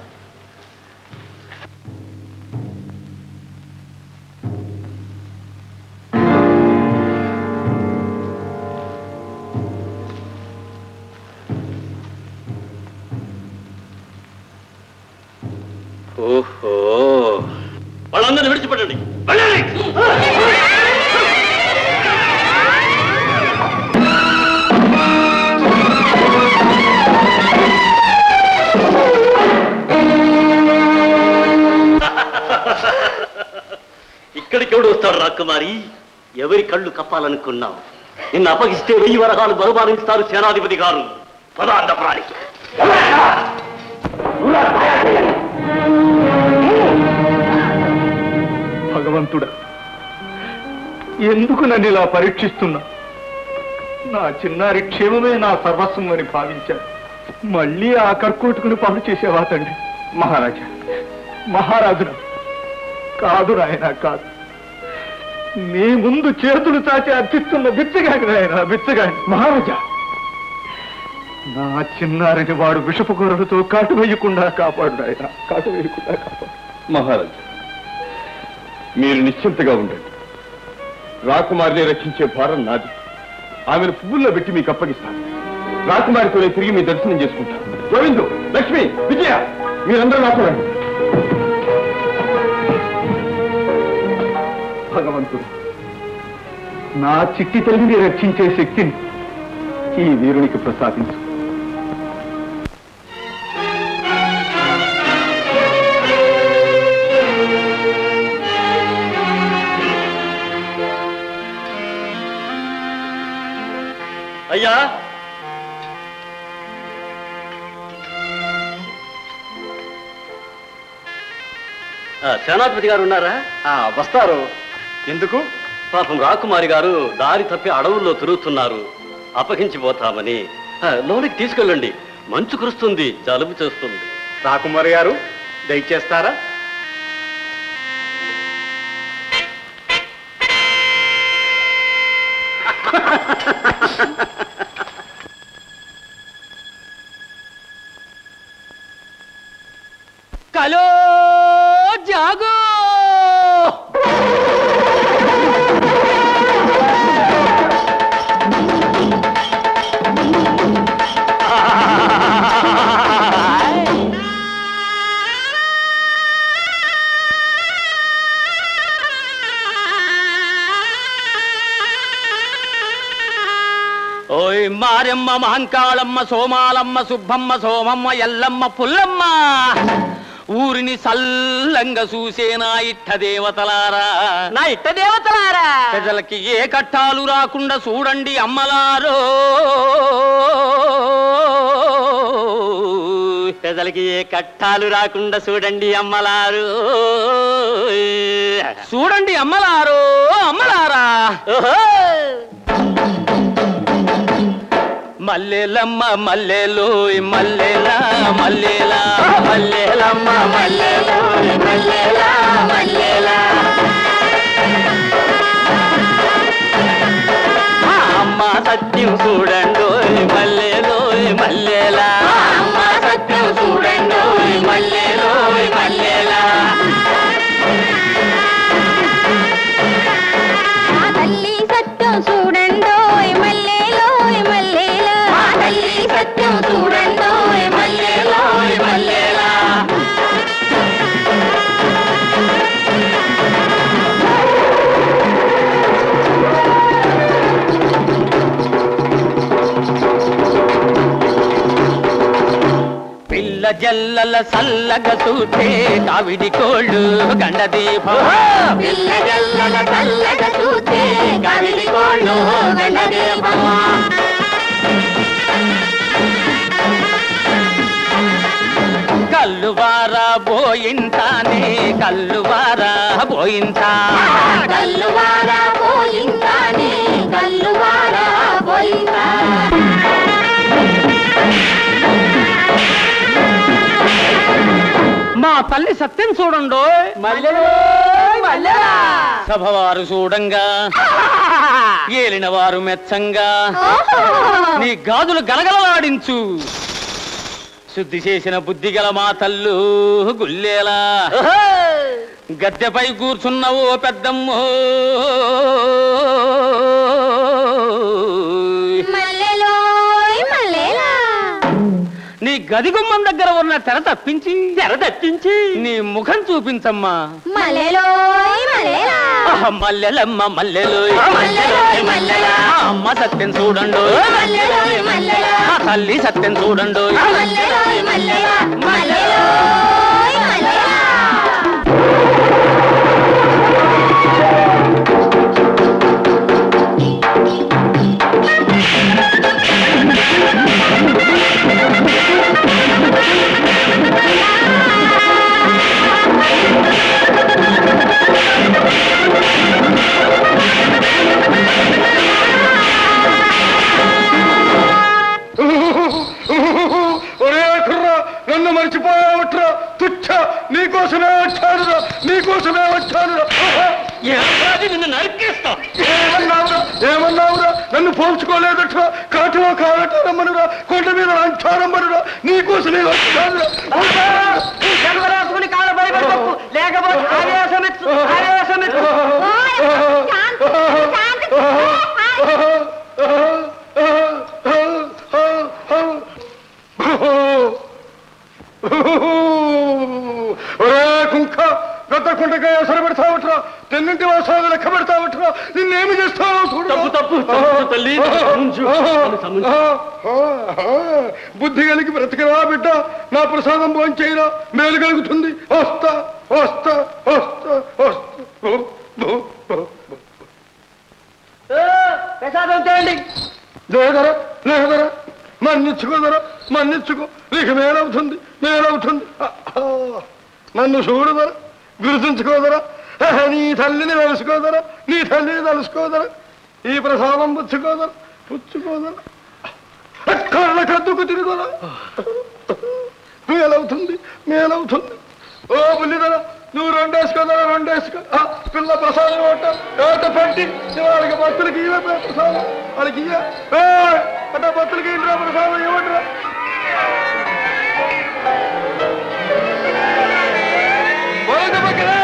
ఓహో వాళ్ళందరినీ విడిచిపెట్టండి వెళ్ళండి. ఇక్కడికి ఎవడు వస్తాడు రాకుమారి ఎవరి కళ్ళు కప్పాలనుకున్నావు నిన్ను అప్పగిస్తే వెయ్యి వరహాలు బహుమానిస్తారు సేనాధిపతి గారు పదాంతపురానికి భగవంతుడా ఎందుకు నన్ను ఇలా పరీక్షిస్తున్నా నా చిన్నారి క్షేమమే నా సర్వస్వం అని భావించాను మళ్ళీ ఆ కర్కోటుకుని పాడు చేసేవా తండ్రి మహారాజా మహారాజురా కాదు నాయన కాదు నీ ముందు చేతులు చాచి అర్థిస్తున్న బిచ్చగాని నాయన బిచ్చగాని మహారాజా నా చిన్నారిని వాడు విషపు కూరలతో కాటు వేయకుండా కాపాడు నాయన కాటు వేయకుండా కాపాడు మహారాజా మీరు నిశ్చింతగా ఉండండి రాకుమారిని రక్షించే భారం నాది ఆమెను పువ్వుల్లో పెట్టి మీకు అప్పగిస్తాను రాకుమారితోనే తిరిగి మీ దర్శనం చేసుకుంటాను గోవిందు లక్ష్మి విజయ మీరందరూ నాకు రండి భగవంతుడు నా చిట్టి తల్లిని రక్షించే శక్తిని ఈ వీరునికి ప్రసాదించు అయ్యా ఆ, సేనాధిపతి గారు ఉన్నారా వస్తారు ఎందుకు పాపం రాకుమారి గారు దారి తప్పి అడవుల్లో తిరుగుతున్నారు అప్పగించిపోతామని ఆ, లోనికి తీసుకెళ్ళండి మంచు కురుస్తుంది జలుబు చేస్తుంది రాకుమారి గారు దయచేస్తారా కలో జాగో ఓయ్ మారెమ్మ మహంకాళమ్మ సోమాలమ్మ సుబ్బమ్మ సోమమ్మ ఎల్లమ్మ పుల్లమ్మ ఊరిని సల్లంగా చూసే నా ఇట్ట దేవతలారా నా ఇట్ట దేవతలారా ప్రజలకి ఏ కట్టాలు రాకుండా చూడండి అమ్మలారో ప్రజలకి ఏ కట్టాలు రాకుండా చూడండి అమ్మలారు చూడండి అమ్మలారు అమ్మలారా ఓహో మల్లెలమ్మ మల్లెలు మల్లెలా మల్లెలా మల్లెలమ్మ మల్లెలు మల్లెలా మల్లెలా ఆ అమ్మ సత్యం చూడండు మల్లెలు మల్లెలా అమ్మ సత్యం చూడండు మల్లెలు మల్లెలా ఆ తల్లి సత్యం చూడండోయ్ మల్లెలోయ్ మల్లెలా ఆ తల్లి సత్యం చూడండోయ్ మల్లెలోయ్ మల్లెలా పిల్ల జల్లల సల్లగ చూస్తే కావిడి కోళ్ళు గండ దీపం పిల్ల జల్లల చల్లగా చూస్తే కవిడి కోళ్ళు గండదేపమా కల్లువారా పోయింటానే కల్లువారా పోయింటా కల్లువారా పోయిందానే కల్లువారా పోయిందా మా తల్లి సత్యం చూడండు సభవారు చూడంగా ఏలిన వారు మెచ్చంగా నీ గాజులు గలగలలాడించు శుద్ధి చేసిన బుద్ధి గల మా తల్లు గుల్లేలా గద్దెపై కూర్చున్న ఓ పెద్దమ్మో మల్లెలోయ్ మల్లెలా నీ గది గుమ్మం దగ్గర ఉన్న తెర తప్పించి తెర తప్పించి నీ ముఖం చూపించమ్మా మల్లెలోయ్ మల్లెలా ఆహా, మల్లెలమ్మ మల్లెలు మల్లెలోయ్ మల్లెలా అమ్మ సత్యం చూడండు మల్లెలోయ్ మల్లెలా ఆ తల్లి సత్యం చూడండు మల్లెలోయ్ మల్లెలా మల్లెలోయ్ మల్లెలా ఒరే కుర్రా నన్ను మర్చిపోయావట్రా తుచ్చ నీకోసమే వచ్చానురా నీకోసమే వచ్చానురా నిన్ను నరికేస్తా ఏమన్నావురా ఏమన్నావురా నన్ను పోల్చుకోలేదట్రా కాటులో కాలటారమ్మనురా కొండ మీద అంటారమ్మనురా నీకోసమే వచ్చానురా రాసుకుని కాళ్ళ భయపడి తప్పు లేకపోతే ఆవేశమెత్తు ఆవేశమెత్తు ఒరే కుంక పెద్ద కుండగా ఎసరు పెడతావట్రా తెన్నింటి వాసాలు లెక్క పెడతావట్రా నిన్నేమి చేస్తావో చూడు తప్పు తప్పు తప్పు తల్లి సముంచు. నన్ను సముంచు. బుద్ధి కలిగి బ్రతికరా బిడ్డ నా ప్రసాదం భోంచేయరా మేలు కలుగుతుంది వస్తా వస్తా వస్తా వస్తా భూ, భూ, భూ, భూ. ప్రసాదం తేండి లేదరా లేదరా మన్నిచ్చుకోదరా మన్నిచ్చుకో నీకు మేలవుతుంది మేలవుతుంది ఆహా. నన్ను చూడదరా గుర్తుంచుకోదరా ఆహా, నీ తల్లిని తెలుసుకోదరా నీ తల్లిని తెలుసుకోదరా ఈ ప్రసాదం పుచ్చుకోదరా పుచ్చుకోదరా కళ్ళ కద్దుకు తిరుగుదరా మేలవుతుంది మేలవుతుంది ఓ బుల్లిదరా నువ్వు రెండేసుకోదరా రెండేసుకో ఆ, పిల్ల ప్రసాదం ఒకట ఏట పెట్టి వాళ్ళకి భక్తులకి ఇవే ప్రసాదం వాళ్ళకి ఇయ్య అంటే భక్తులకి ఇల్లరా ప్రసాదం ఇవ్వట్రా బోధ పక్కనే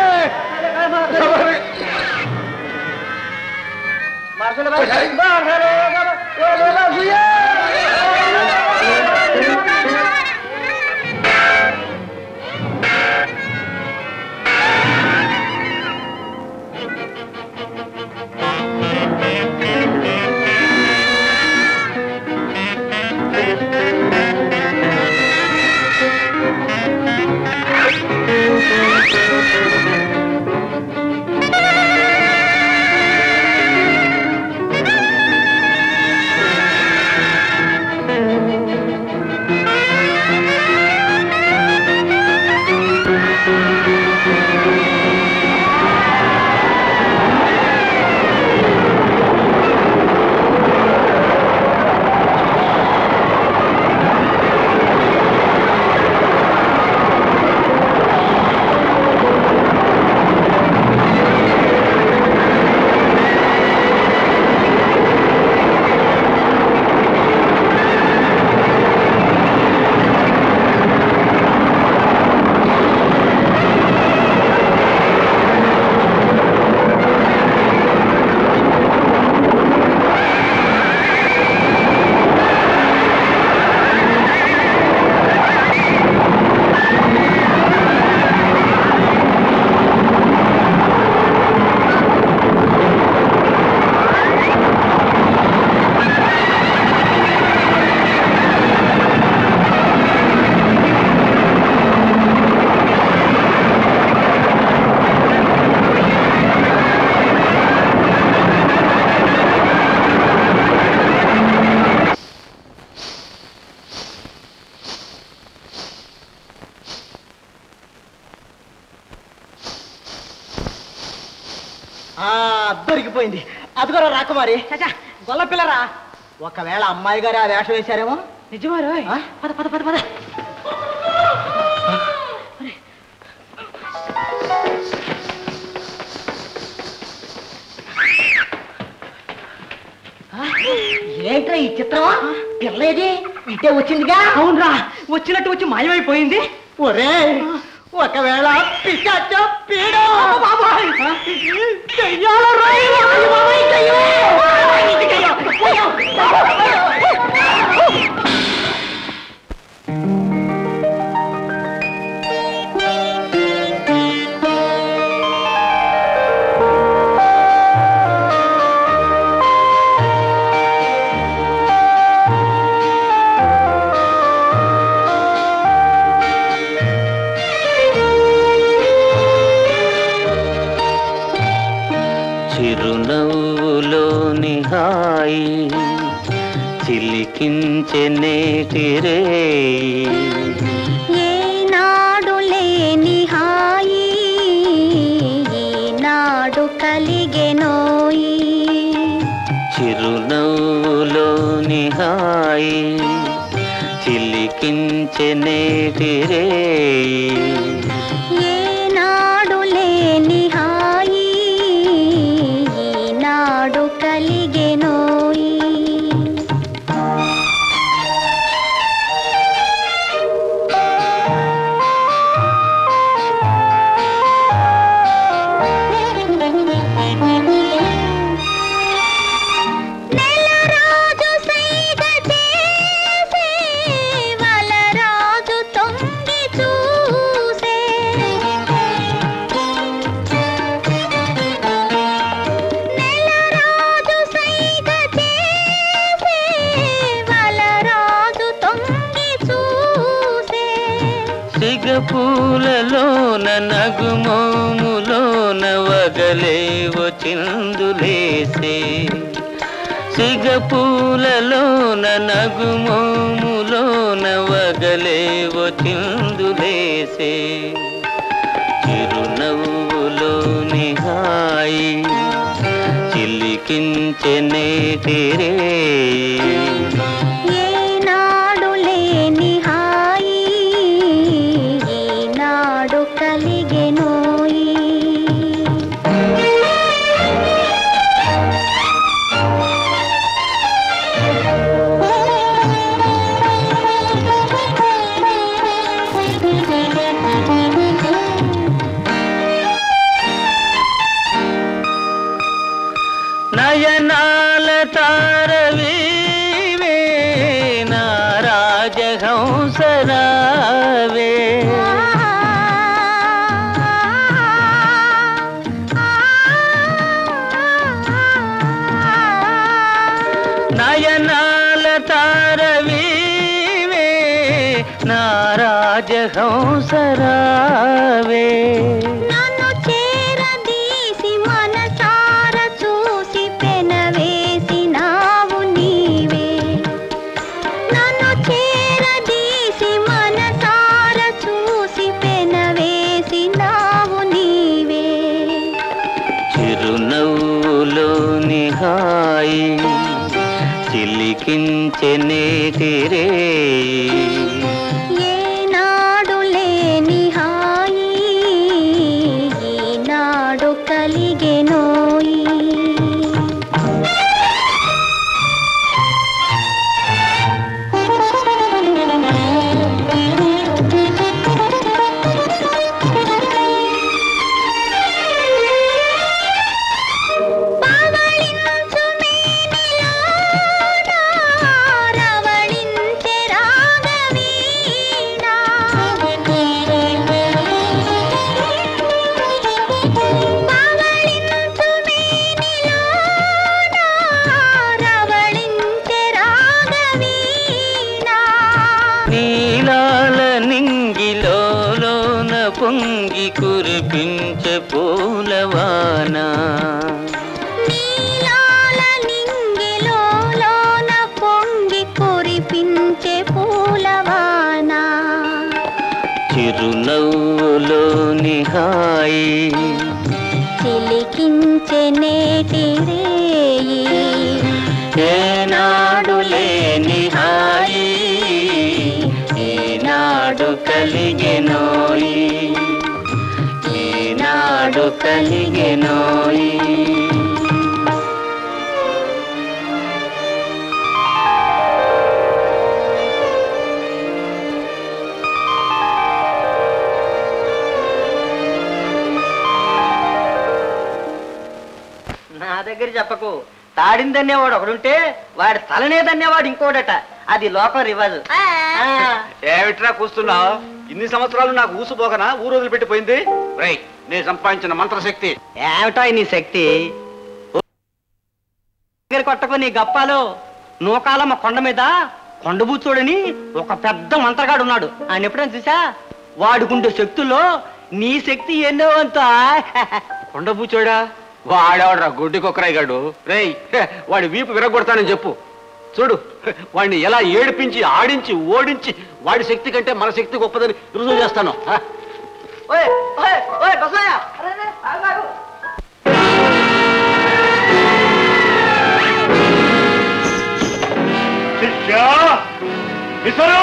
ఆ దొరికిపోయింది అదిగోరా రాకుమారి గొల్ల పిల్లరా ఒకవేళ అమ్మాయి గారు ఆ వేషం వేశారేమో నిజమారు పద పద పద పద పిల్లేది ఇటే వచ్చిందిగా అవునరా వచ్చినట్టు వచ్చి మాయమైపోయింది ఒరే ఒకవేళ పిశాచ పీడ దెయ్యాల రాయి, రాయి బాబాయ్, దెయ్యం. ఇది దెయ్యం. దెయ్యం. చిరునవ్వులోని హాయి చిలికించె నేటిరే ఏనాడు లేని హాయి ఈనాడు కలిగెనోయి చిరునవ్వులోని హాయి చిలికించె నేటిరే ఏనాడు లేని హాయి ఈనాడు కలిగెనోయి నెలరాజు సైగ చేసే వలరాజు తొంగి చూసే నెలరాజు సైగ చేసే వలరాజు తొంగి చూసే సిగపూలలోన నగుమోములోన వగలేవో చిందులేసే సిగపూలలోన నగుమోములోన వగలేవో చిందులేసే చిరునవ్వులోని హాయి చిలికించె నేటిరే ఏనాడు లేని హాయి ఈనాడు కలిగెనోయి నయనాల తారవీవే నా రాజహంసరావే నయనాల తారవీవే నా రాజహంసరావే నన్ను చేరదీసి మనసార చూసి పెనవేసినావు నీవే నన్ను చేరదీసి మనసార చూసి పెనవేసినావు నీవే చిరునవ్వులోని హాయి చిలికించె నేటిరే ఏనాడు లేని హాయి ఈనాడు కలిగెనోయి పవళించు మేనిలోన రవళించె రాగవీణ. పవళించు మేనిలోన రవళించె రాగవీణ. నీలాల నింగిలోన పొంగి కురిపించే పూలవాన నీలాల నింగిలోన పొంగి కురిపించే పూలవాన చిరునవ్వులోని హాయి చిలికించే నేటి రేయి ఏనాడు లేని హాయి ఈనాడు కలిగెనోయి ఈనాడు కలిగెనోయి పేరు చెప్పకు తాడిందనేవాడు ఒకడుంటే వాడి తలనేదనేవాడు ఇంకోడట అది లోకం రివాజు ఏమిట్రా కూస్తున్నావు ఇన్ని సంవత్సరాలు నాకు ఊసుపోకనా ఊరు వదిలిపెట్టిపోయింది రై నేను సంపాదించిన మంత్రశక్తి ఏమిటో నీ శక్తి దగ్గర కొట్టకు నీ గప్పాలు నూకాలమ్మ కొండ మీద కొండబూచోడని ఒక పెద్ద మంత్రగాడు ఉన్నాడు ఆయన ఎప్పుడైనా చూసా వాడుకుంటే శక్తుల్లో నీ శక్తి ఎన్నో అంత కొండబూచోడా వాడేవాడురా గుడ్డి కొక్కరాయిగాడు రేయ్ హె, వాడి వీపు విరగొడతానని చెప్పు చూడు వాడిని ఎలా ఏడిపించి ఆడించి ఓడించి వాడి శక్తి కంటే మన శక్తి గొప్పదని రుజువు చేస్తాను హ. ఓయ్ ఓయ్ ఓయ్ బసయ్య అరే అరే, ఆగు, ఆగు. శిష్యా విసరు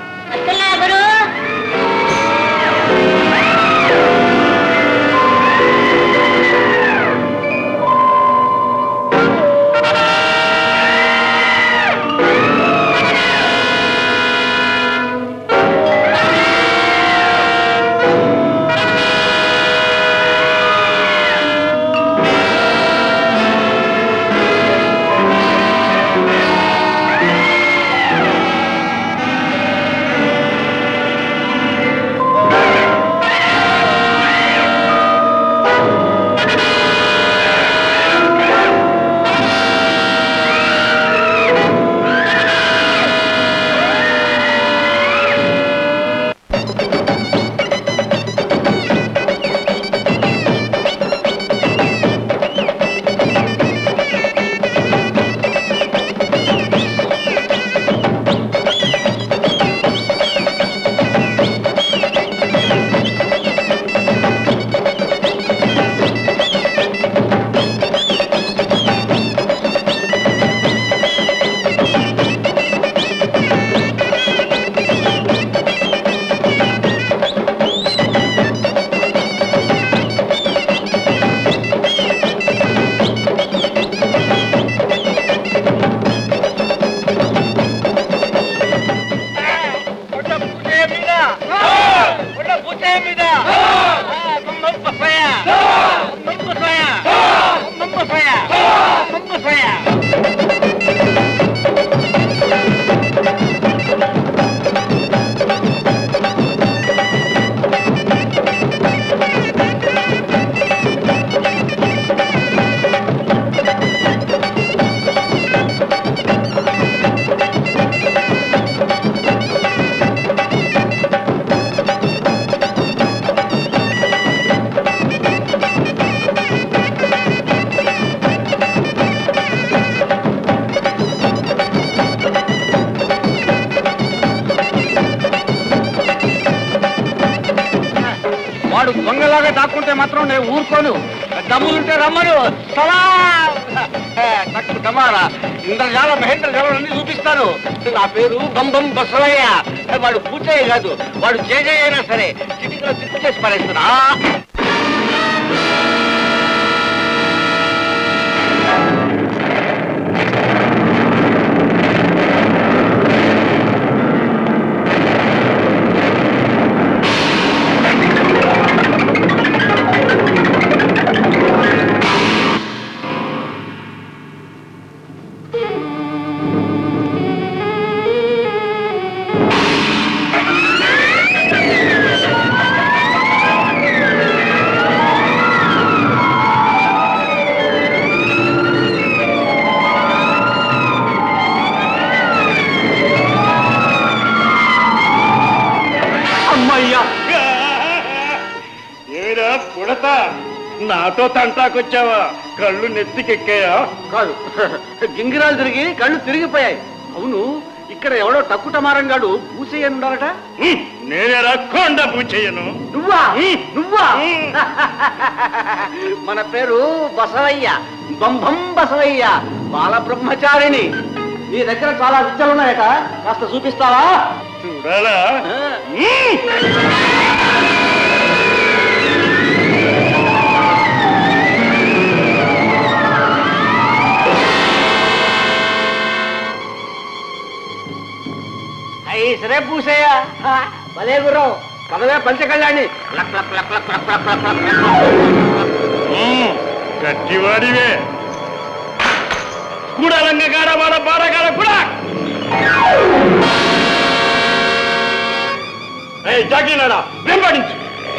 వాడు దొంగలాగా దాక్కుంటే మాత్రం నేను ఊరుకోను దమ్ములుంటే రమ్మను సలా తక్కువ డమారా ఇంద్రజాల మహేంద్ర జాలం అన్ని చూపిస్తాను నా పేరు బంబం బసవయ్య వాడు పూజయ్య కాదు వాడు జేజయ్య అయినా సరే చిటికలో చిక్కు చేసి పడేస్తున్నా అమ్మయ్యా ఏరా పుడతా నాతో తంటాకొచ్చావా కళ్ళు నెత్తికెక్కాయా కాదు గింగిరాలు తిరిగి కళ్ళు తిరిగిపోయాయి అవును ఇక్కడ ఎవడో టక్కుటమారంగాడు పూసయ్య అని ఉండాలట నేనేరా కొండ పూచేయను నువ్వా నువ్వా మన పేరు బసవయ్య బంభం బసవయ్య బాల బ్రహ్మచారిణి నీ దగ్గర చాలా విద్యలున్నాయట కాస్త చూపిస్తావా చూడాలా అయ్యి సరే పూసయ్య హా, భలే గుర్రం పదవే పంచకళ్యాణి luck luck luck luck luck luck luck luck luck. గట్టివాడివే కూడలంగగాడ వాడ బాడగాడ కూడా ఏ జాగినాడా వెంబడించు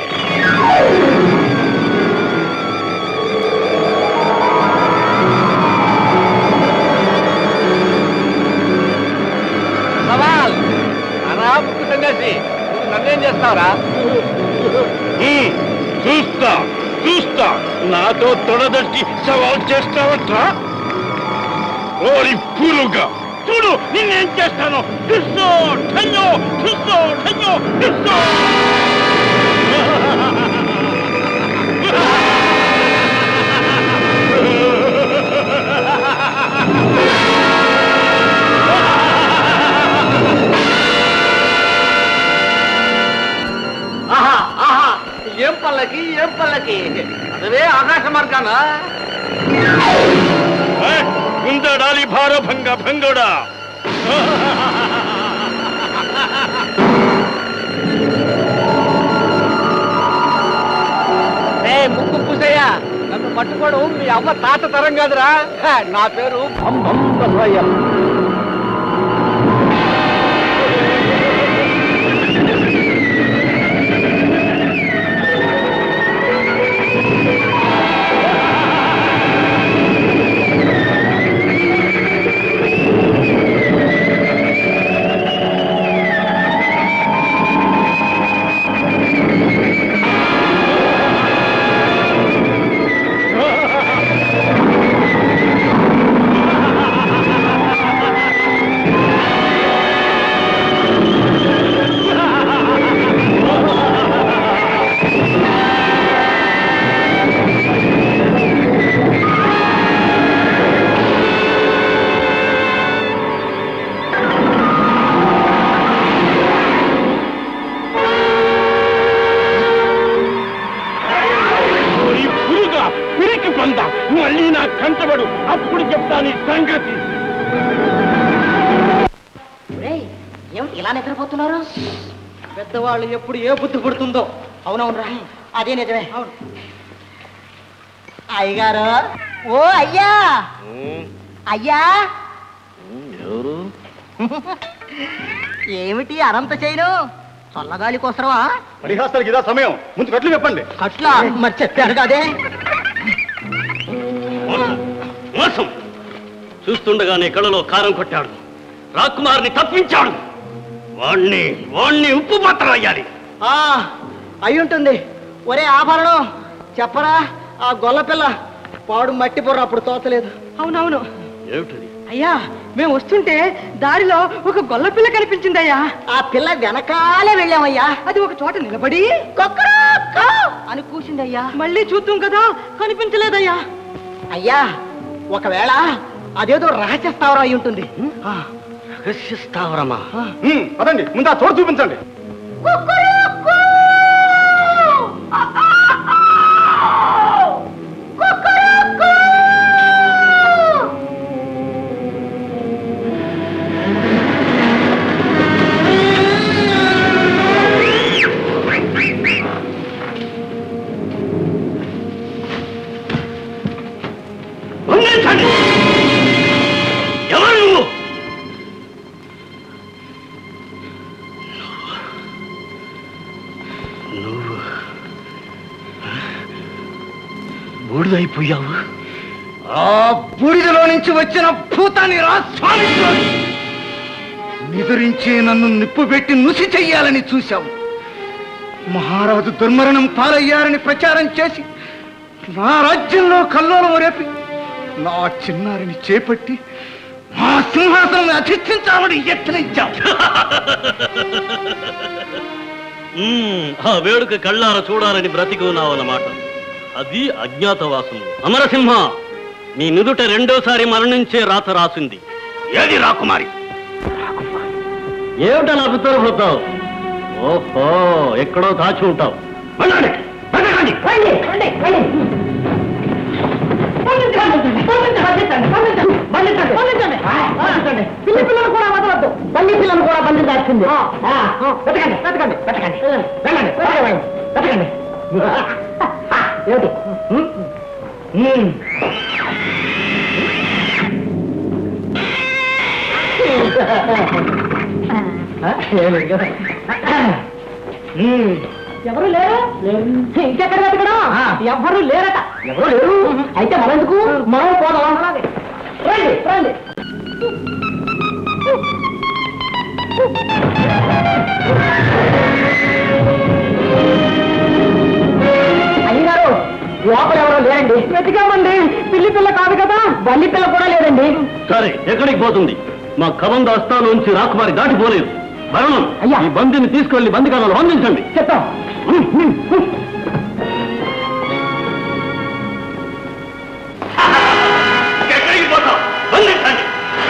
సవాల్ అరా ముక్కు సంగతి నువ్వు నన్నేం చేస్తావురా హ్మ్, చూస్తా చూస్తా నాతో తొడదట్టి సవాల్ చేస్తావట్రా ఓరి పులుగా చూడు నిన్నేం చేస్తాను టుస్సో ఠయ్యో టుస్సో ఠయ్యో టుస్సో ఆహా ఆహా ఏం పల్లకి ఏం పల్లకి అదే ఆకాశ మార్గానా ఏ, గుందడాలి భార భంగ భంగోడా ఏ ముక్కు పూసయ్య నన్ను పట్టుకోవడం మీ అవ్వ తాత తరం కాదురా హ, నా పేరు భం భం బసవయ్య ఓరి పురుగా పిరికి పంద మళ్ళీ నా కంటబడు అప్పుడు చెప్తా నీ సంగతి ఏమిటి ఇలా నిద్రపోతున్నారు పెద్దవాళ్ళు ఎప్పుడు ఏ బుద్ధి పుడుతుందో అవునవునరా అదే నిజమే అవును అయ్యగారు ఓ అయ్యా అయ్యా ఎవరు ఏమిటి అనంత చేయను చల్లగాలి కోసరమా పరిహాసాలకు ఇదా సమయం ముందు కట్లు చెప్పండి కట్ల మరి చెప్పారు కదే మోసం మోసం చూస్తుండగానే కళ్ళలో కారం కొట్టాడు రాకుమార్ని తప్పించాడు వాణ్ణి వాణ్ణి ఉప్పు మాత్రం అయ్యాలి ఆ అయి ఉంటుంది ఒరే ఆభరణం చెప్పరా ఆ గొల్ల పిల్ల పాడు మట్టి బుర్ర అప్పుడు తోచలేదు అవునవును ఏమిటది అయ్యా మేము వస్తుంటే దారిలో ఒక గొల్ల పిల్ల కనిపించిందయ్యా ఆ పిల్ల వెనకాలే వెళ్ళామయ్యా అది ఒక చోట నిలబడి "కొక్కరొక్క" అని కూసిందయ్యా మళ్ళీ చూద్దాం కదా కనిపించలేదయ్యా అయ్యా ఒకవేళ అదేదో రహస్య స్థావరం అయి ఉంటుంది రహస్య స్థావరమా పదండి ముందు ఆ చోటు చూపించండి వందించండి ఎవరు నువ్వు నువ్వు బూడిదైపోయావు ఆ బూడిదలో నుంచి వచ్చిన భూతాన్ని రాస్వామించాలి నిదురించే నన్ను నిప్పు పెట్టి నుసి చెయ్యాలని చూశావు మహారాజు దుర్మరణం పాలయ్యారని ప్రచారం చేసి నా రాజ్యంలో కల్లోలం రేపి నా చిన్నారిని చేపట్టి మా సింహాసనం అధిష్ఠించాలని యత్నించావు మ్మ్, ఆ వేడుక కళ్ళార చూడాలని బ్రతికున్నావన్నమాట అది అజ్ఞాతవాసము అమరసింహ నీ నుదుట రెండోసారి మరణించే రాత రాసింది ఏది రాకుమారి ఏమిటలా బిత్తరపోతావు ఓహో ఎక్కడో దాచి ఉంటావు వెళ్ళండి, వెళ్ళండి. పిల్లి పిల్లలు కూడా వదలద్దు బల్లి పిల్లలు కూడా బంధించాల్సింది వెతకండి వెతకండి వెతకండి వెళ్ళండి వెతకండి వెతకండి ఏమిటి ఎవరు లేరు ఇంకెక్కడ వెతకడం ఎవరు లేరట ఎవరు లేరు అయితే మనం ఎందుకు మనం పోదాం రండి రండి అయ్యారు లోపల ఎవరో లేరండి వెతికామండి పిల్లి పిల్ల కాదు కదా బల్లి పిల్ల కూడా లేదండి సరే ఎక్కడికి పోతుంది మా కబంద హస్తాలోంచి రాకుమారి దాటిపోలేదు భరణం అయ్యా. ఈ బందిని తీసుకెళ్లి బందికాలలో బంధించండి చెప్తాం ఎక్కడికి పోతాం బంధించండి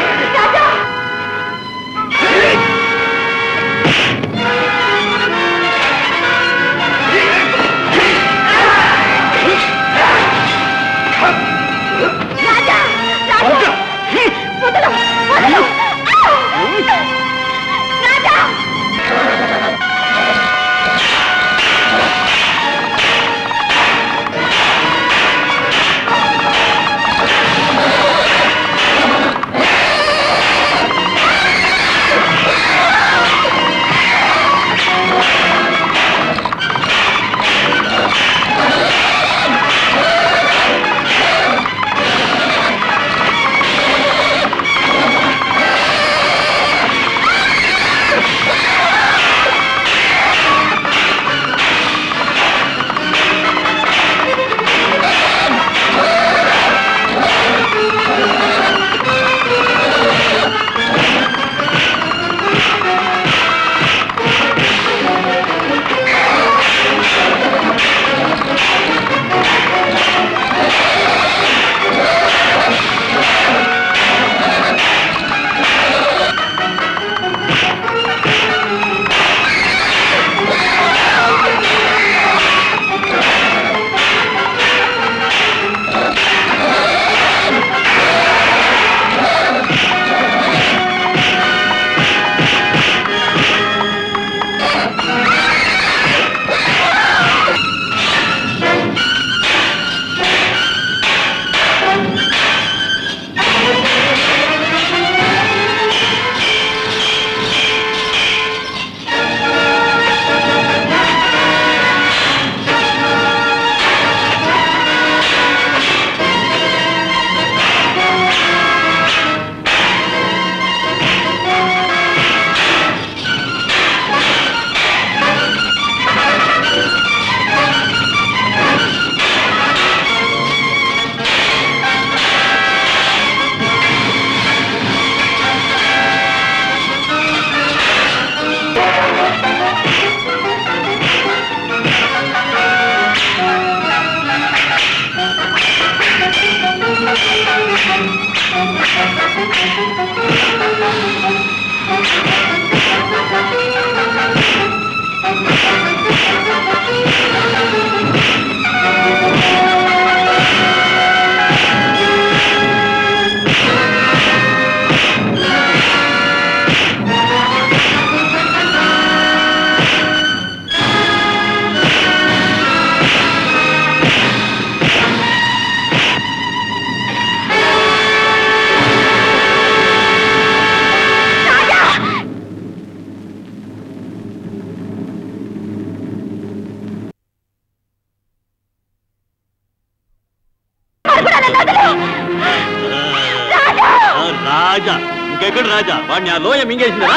రాజా ఇంకెక్కడ రాజా వాడిని ఆ లోయ మింగేసిందా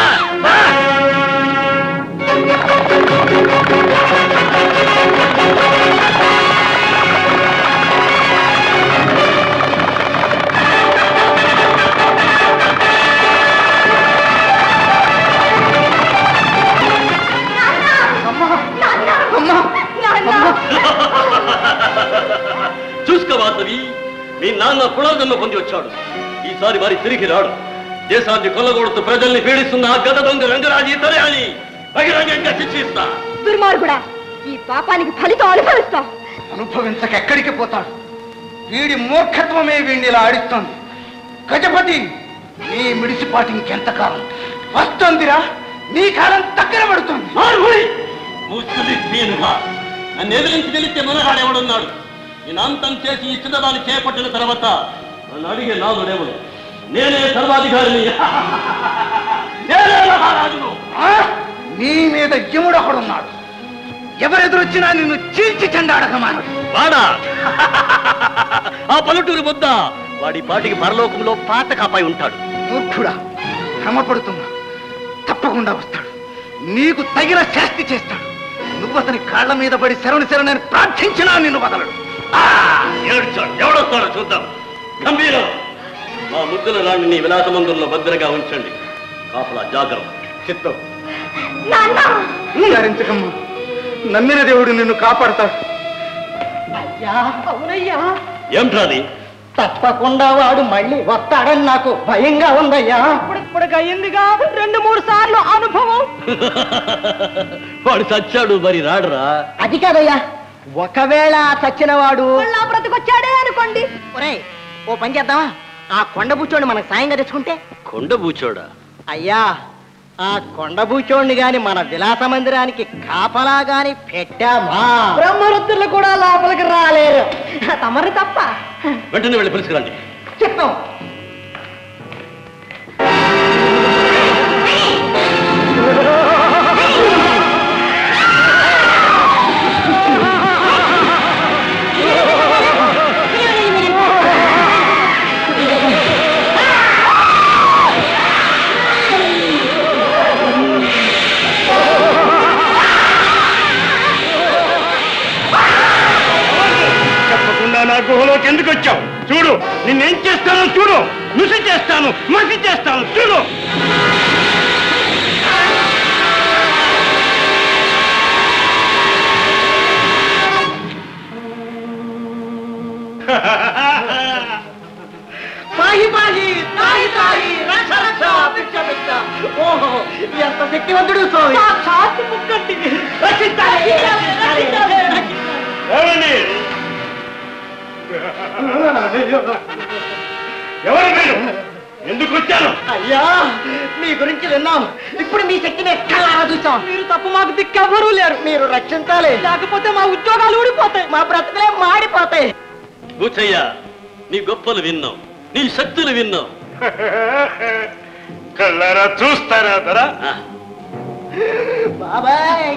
చూసుకో వాసవి మీ నాన్న పునర్జన్మ పొంది వచ్చాడు ఈసారి వారి తిరిగి రాడు దేశాన్ని కొల్లగొడుతూ ప్రజల్ని పీడిస్తున్న ఆ గద దొంగ రంగరాజీ తరే అని బహిరంగంగా శిక్షిస్తా దుర్మార్గుడా ఈ పాపానికి ఫలితం అనుభవిస్తాం అనుభవించక ఎక్కడికి పోతాడు వీడి మూర్ఖత్వమే వీడిని ఇలా ఆడిస్తోంది గజపతి నీ మిడిసిపాటి ఇంకెంతకాలం వస్తోందిరా నీ కాలం దగ్గర పడుతుంది ముసలి దీనుగా నన్ను ఎదిరించి తెలిస్తే మనగాడెవడున్నాడు నేను అంతం చేసి ఈ చిన్నదాన్ని చేపట్టిన తర్వాత నన్ను అడిగే నాదుడెవడు నేనే సర్వాధికారిని నేనే మహారాజును నీ మీద యముడు ఒకడున్నాడు ఎవరెదురొచ్చినా నిన్ను చీల్చి చెండాడకమాను వాడా ఆ పల్లెటూరి ముద్ద వాడి పాటికి పరలోకంలో పాత కాపై ఉంటాడు మూర్ఖుడా భ్రమపడుతున్నా తప్పకుండా వస్తాడు నీకు తగిన శాస్తి చేస్తాడు నువ్వు అతని కాళ్ళ మీద పడి శరణు శరణని ప్రార్థించినా నిన్ను వదలడు ఏడ్చాడు ఎవడొస్తాడో చూద్దాం గంభీరం మా ముద్దుల రాణి నీ విలాస మందుల్లో భద్రంగా ఉంచండి కాపలా జాగ్రత్త చిత్తం విచారించకమ్మా నమ్మిన దేవుడు నిన్ను కాపాడతాడు అయ్యా అవునయ్యా ఏమిట్రాది తప్పకుండా వాడు మళ్ళీ వస్తాడని నాకు భయంగా ఉందయ్యా ఇప్పుడు ఇప్పుడు అయ్యిందిగా రెండు మూడు సార్లు అనుభవం వాడు చచ్చాడు మరి రాడురా అది కాదయ్యా ఒకవేళ చచ్చిన వాడు బ్రతికొచ్చాడే అనుకోండి ఒరేయ్ ఓ పని చేద్దామా ఆ కొండ బుచ్చోడిని మనకు సాయంగా తెచ్చుకుంటే కొండ బూచోడా అయ్యా ఆ కొండ బూచోడిని గాని మన విలాస మందిరానికి కాపలా గాని పెట్టామా బ్రహ్మరుద్రులు కూడా లోపలికి రాలేరు తమరు తప్ప వెంటనే వెళ్ళి పిలుచుకురండి చెప్తాం చెప్పకుండా నా గుహలోకి ఎందుకు వచ్చావు చూడు నిన్నేం చేస్తానో చూడు ముసి చేస్తాను మసి చేస్తాను చూడు పాహి పాహి తాయి తాయి రక్ష రక్ష భిక్ష భిక్ష ఓహో ఎంత శక్తివంతుడు స్వామి సాక్షాత్ ముక్కంటి రక్షించాలి రక్షించాలి ఎవరండి ఎవరు మీరు ఎందుకు వచ్చాను అయ్యా మీ గురించి విన్నాం ఇప్పుడు మీ శక్తిని ఎక్కడారా చూసాం మీరు తప్ప మాకు దిక్కెవ్వరూ లేరు మీరు రక్షించాలి లేకపోతే మా ఉద్యోగాలు ఊడిపోతాయి మా బ్రతుకులే మాడిపోతాయి బూచయ్య నీ గొప్పలు విన్నాం నీ శక్తులు విన్నాం కళ్ళారా చూస్తారా తరా బాబాయ్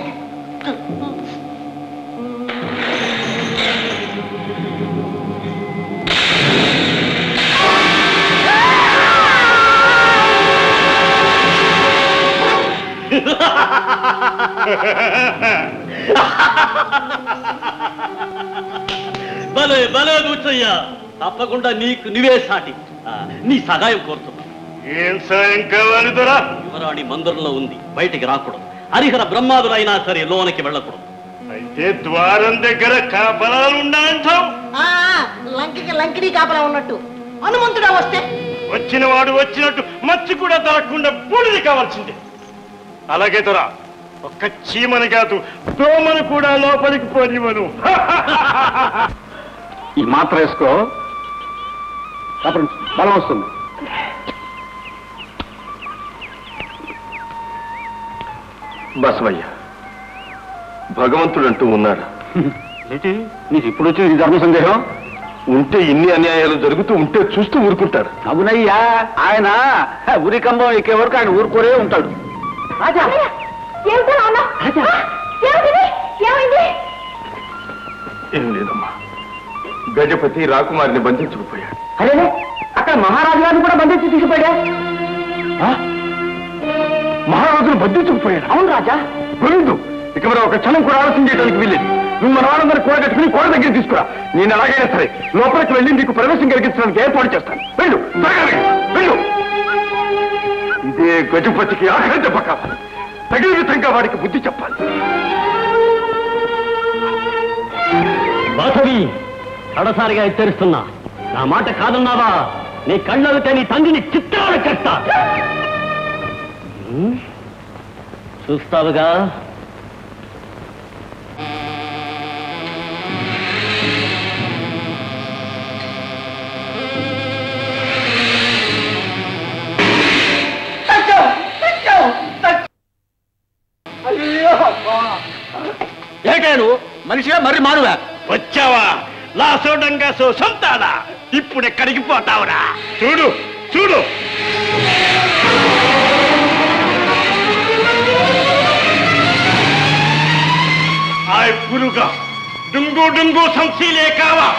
భలే భలే బూచయ్య తప్పకుండా నీకు నువ్వే సాటి ఆ, నీ సహాయం కోరుతున్నా ఏం సాయం కావాలి దొరా యువరాణి మందిరంలో ఉంది బయటికి రాకూడదు హరిహర బ్రహ్మాదులైనా సరే లోనికి వెళ్ళకూడదు అయితే ద్వారం దగ్గర కాపలాలు ఉండాలంటావు ఆ, లంకికి లంకిని కాపలా ఉన్నట్టు హనుమంతుడా వస్తే వచ్చిన వాడు వచ్చినట్టు మచ్చి కూడా తలకుండా బూడిది కావాల్సిందే అలాగే దొరా ఒక్క చీమని కాదు దోమను కూడా లోపలికి పోనివను ఈ మాత్ర వేసుకో అప్పుడు బలం వస్తుంది బసవయ్య భగవంతుడు అంటూ ఉన్నాడు ఏంటి నీకు ఇప్పుడు వచ్చింది ఈ ధర్మ సందేహం ఉంటే ఇన్ని అన్యాయాలు జరుగుతూ ఉంటే చూస్తూ ఊరుకుంటారు అవునయ్యా ఆయన ఉరికంబం ఎక్కే వరకు ఆయన ఊరుకోరే ఉంటాడు రాజా ఏమిటో నాన్న ఏమిటిది ఏమైంది ఏం లేదమ్మా గజపతి రాకుమారిని బంధించుకుపోయాడు అరే అక్కడ మహారాజు గారిని కూడా బంధించి తీసుకుపోయా మహారాజును బంధించుకుపోయాడు అవును రాజా గోవిందు ఇక మరి ఒక క్షణం కూడా ఆలోచన చేయడానికి వీల్లేదు నువ్వు మన వాళ్ళందరూ కూడా కట్టుకుని కోడ దగ్గర తీసుకురా నేను ఎలాగైనా సరే లోపలికి వెళ్ళి నీకు ప్రవేశం కలిగించడానికి ఏర్పాటు చేస్తాను వెళ్ళు త్వరగా వెళ్ళు. వెళ్ళు ఇదే గజపతికి ఆఖరి దెబ్బ కావాలి తగిన విధంగా వాడికి బుద్ధి చెప్పాలి వాసవి కడసారిగా హెచ్చరిస్తున్నా నా మాట కాదన్నావా నీ కళ్ళవితే నీ తండ్రిని చిత్రాలు కట్టా ఉమ్, చూస్తావుగా ఏటాను మనిషిగా మరి మానువా వచ్చావా లాసోడంగా సో సొంతానా ఇప్పుడు ఎక్కడికి పోతావురా చూడు చూడు ఆయ్ పురుగా డుంగు డుంగు సంశీలే కావా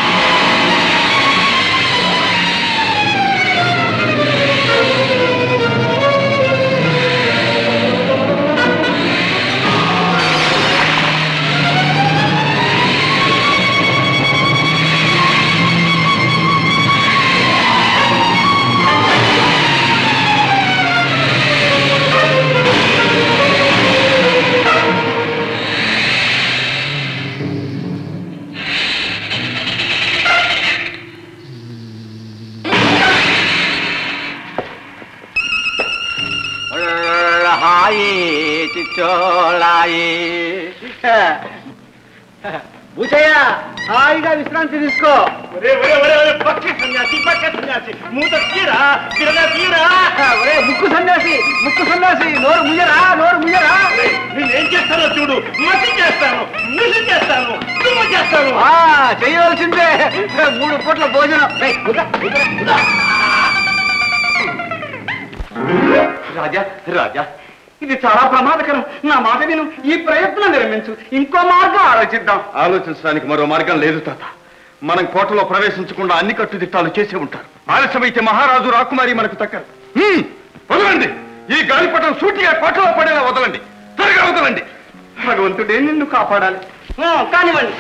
హాయి చిచ్చోళాయి భూచయ్య హాయిగా విశ్రాంతి తీసుకో ఒరే ఒరే ఒరే ఒరే పక్క సన్యాసి పక్క సన్యాసి మూత తీరా తిరగా తీరా ఒరే ముక్కు సన్యాసి ముక్కు సన్యాసి నోరు ముయ్యరా నోరు ముయ్యరా నేనేం చేస్తానో చూడు మసి చేస్తాను మిసి చేస్తాను దుమ్ము చేస్తాను ఆ, చేయవలసిందే మూడు పూట్ల భోజనం రేయ్, కుదరా, కుదరా, కుదరా. రాజా రాజా ఇది చాలా ప్రమాదకరం నా మాట విను ఈ ప్రయత్నం విరమించు ఇంకో మార్గం ఆలోచిద్దాం ఆలోచించడానికి మరో మార్గం లేదు తాత మనం కోటలో ప్రవేశించకుండా అన్ని కట్టుదిట్టాలు చేసే ఉంటారు ఆలస్యమైతే మహారాజు రాకుమారి మనకు దక్కరు హ్మ్, వదలండి ఈ గాలిపటం సూటిగా కోటలో పడేలా వదలండి త్వరగా వదలండి భగవంతుడే నిన్ను కాపాడాలి ఆ, కానివ్వండి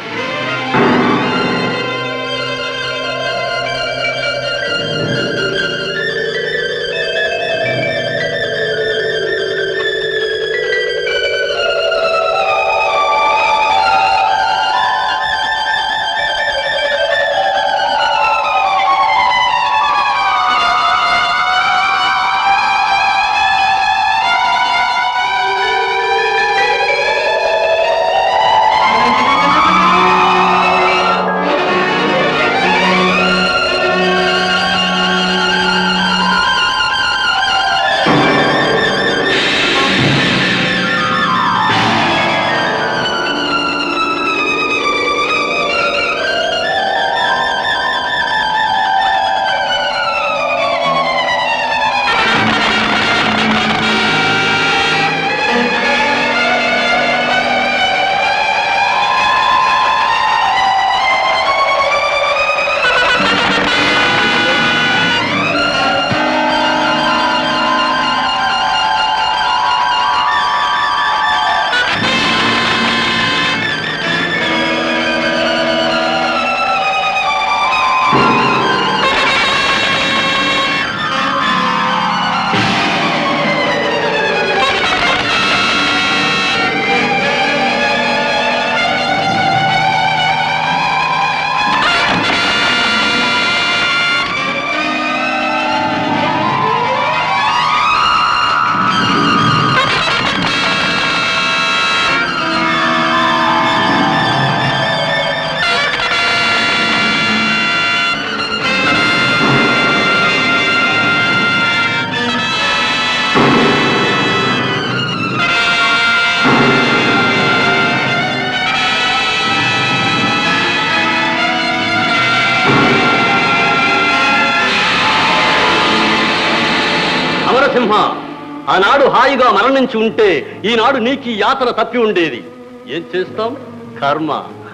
అమరసింహ ఆనాడు హాయిగా మరణించి ఉంటే ఈనాడు నీకు ఈ యాతన తప్పి ఉండేది ఏం చేస్తాం కర్మ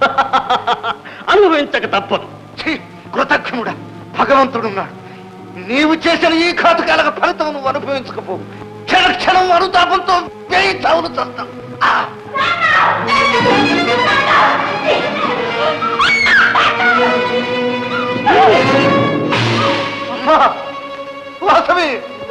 అనుభవించక తప్పదు ఛీ, కృతజ్ఞుడా భగవంతుడున్నాడు నీవు చేసిన ఈ ఘాతుకాలకు ఫలితం నువ్వు అనుభవించకపో క్షణ క్షణం అనుతాపంతో వేయి చావులు చస్తాం అమ్మా వాసవి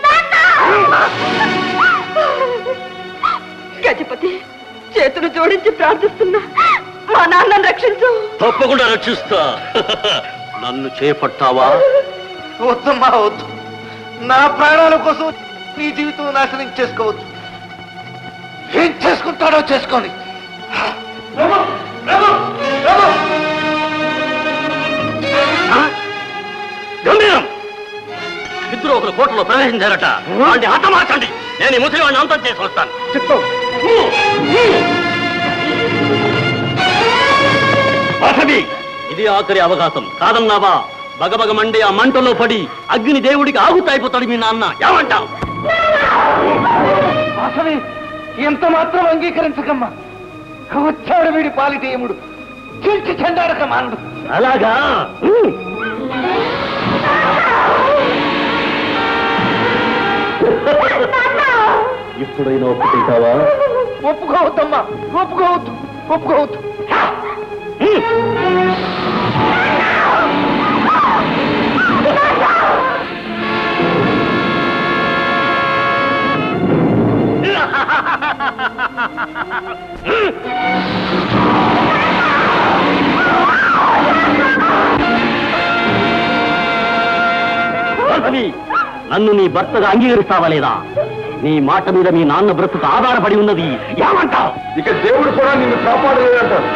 గజపతి చేతులు జోడించి ప్రార్థిస్తున్నా మా నాన్నను రక్షించు తప్పకుండా రక్షిస్తా నన్ను చేపట్టావా వద్దమ్మా వద్దు నా ప్రాణాల కోసం నీ జీవితం నాశనం చేసుకోవద్దు ఏం చేసుకుంటాడో చేసుకోండి గంభీరం ఇద్దరు ఒకరు కోటలో ప్రవేశించారట వాడిని హతమార్చండి నేను ఈ ముసలి వాడిని అంతం చేసి వస్తాను వాసవి ఇది ఆఖరి అవకాశం కాదన్నావా బగబగ మండే ఆ మంటలో పడి అగ్ని దేవుడికి ఆహుతైపోతాడు మీ నాన్న ఏమంటావు వాసవి ఎంత మాత్రం అంగీకరించకమ్మా వచ్చాడు వీడి పాలిటీయముడు చీల్చి చెండాడక మానడు అలాగా ఎప్పుడైనా ఒప్పుకుంటావా ఒప్పుకోవద్దమ్మా ఒప్పుకోవద్దు ఒప్పుకోవద్దు గర్భని, నన్ను నీ భర్తగా అంగీకరిస్తావా లేదా నీ మాట మీద మీ నాన్న బ్రతుకు ఆధారపడి ఉన్నది ఏమంటావు ఇక దేవుడు కూడా నిన్ను కాపాడలేదంటారు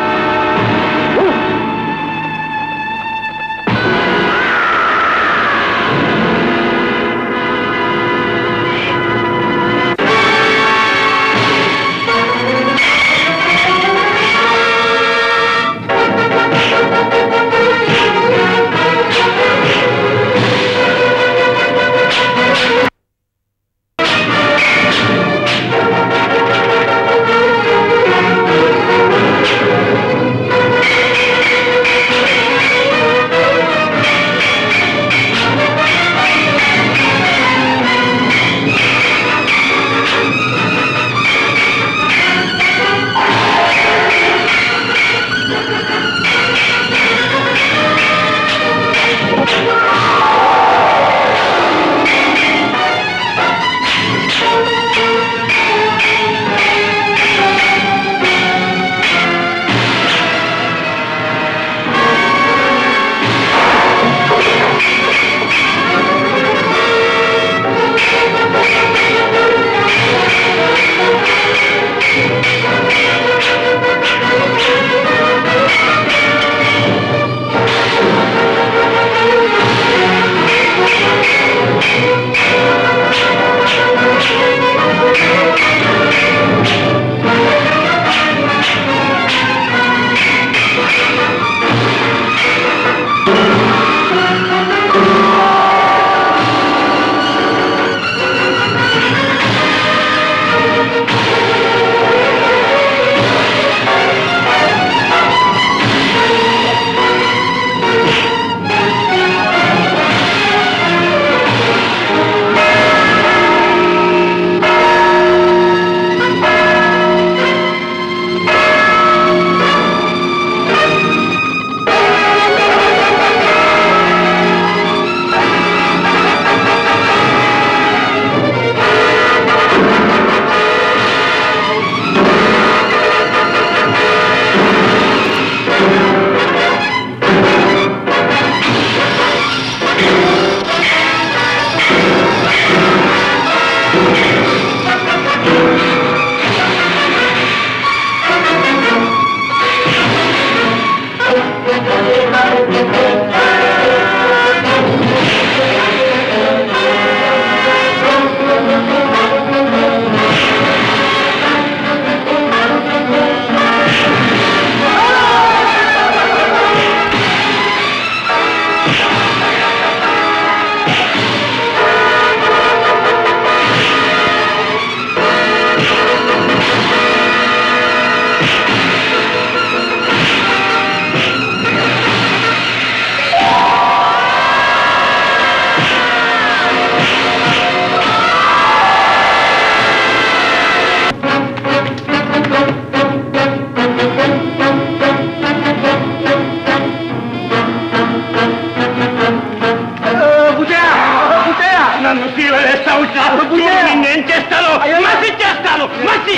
నన్ను కీల వేస్తావు నేనేం చేస్తాను మసి చేస్తాను మసి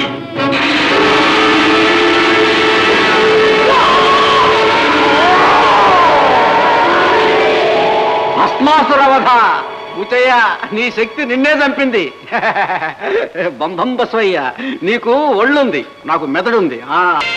భస్మాసురవధ ఉచయ్య నీ శక్తి నిన్నే చంపింది బంధం బస్వయ్య నీకు ఒళ్ళుంది నాకు మెదడుంది ఆ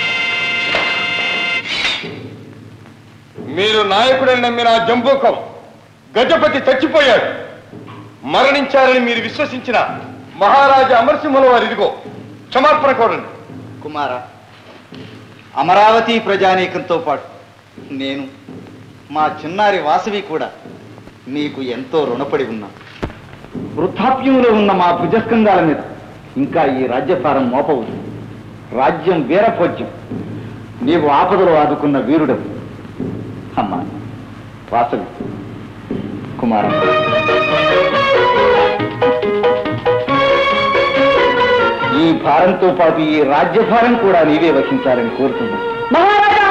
మీరు నాయకుడని నమ్మిన ఆ జంబూకం గజపతి చచ్చిపోయాడు మరణించారని మీరు విశ్వసించిన మహారాజా అమరసింహుల వారు ఇదిగో క్షమార్పణ కోరండి కుమార అమరావతి ప్రజానీకంతో పాటు నేను మా చిన్నారి వాసవి కూడా నీకు ఎంతో రుణపడి ఉన్నాం వృద్ధాప్యంలో ఉన్న మా భుజస్కంధాల మీద ఇంకా ఈ రాజ్యభారం మోపవద్దు రాజ్యం వీరభోజ్యం నీవు ఆపదలో ఆదుకున్న వీరుడవు అమ్మా వాసవి కుమారం ఈ భారంతో పాటు ఈ రాజ్యభారం కూడా నీవే వహించాలని కోరుతున్నాను మహారాజా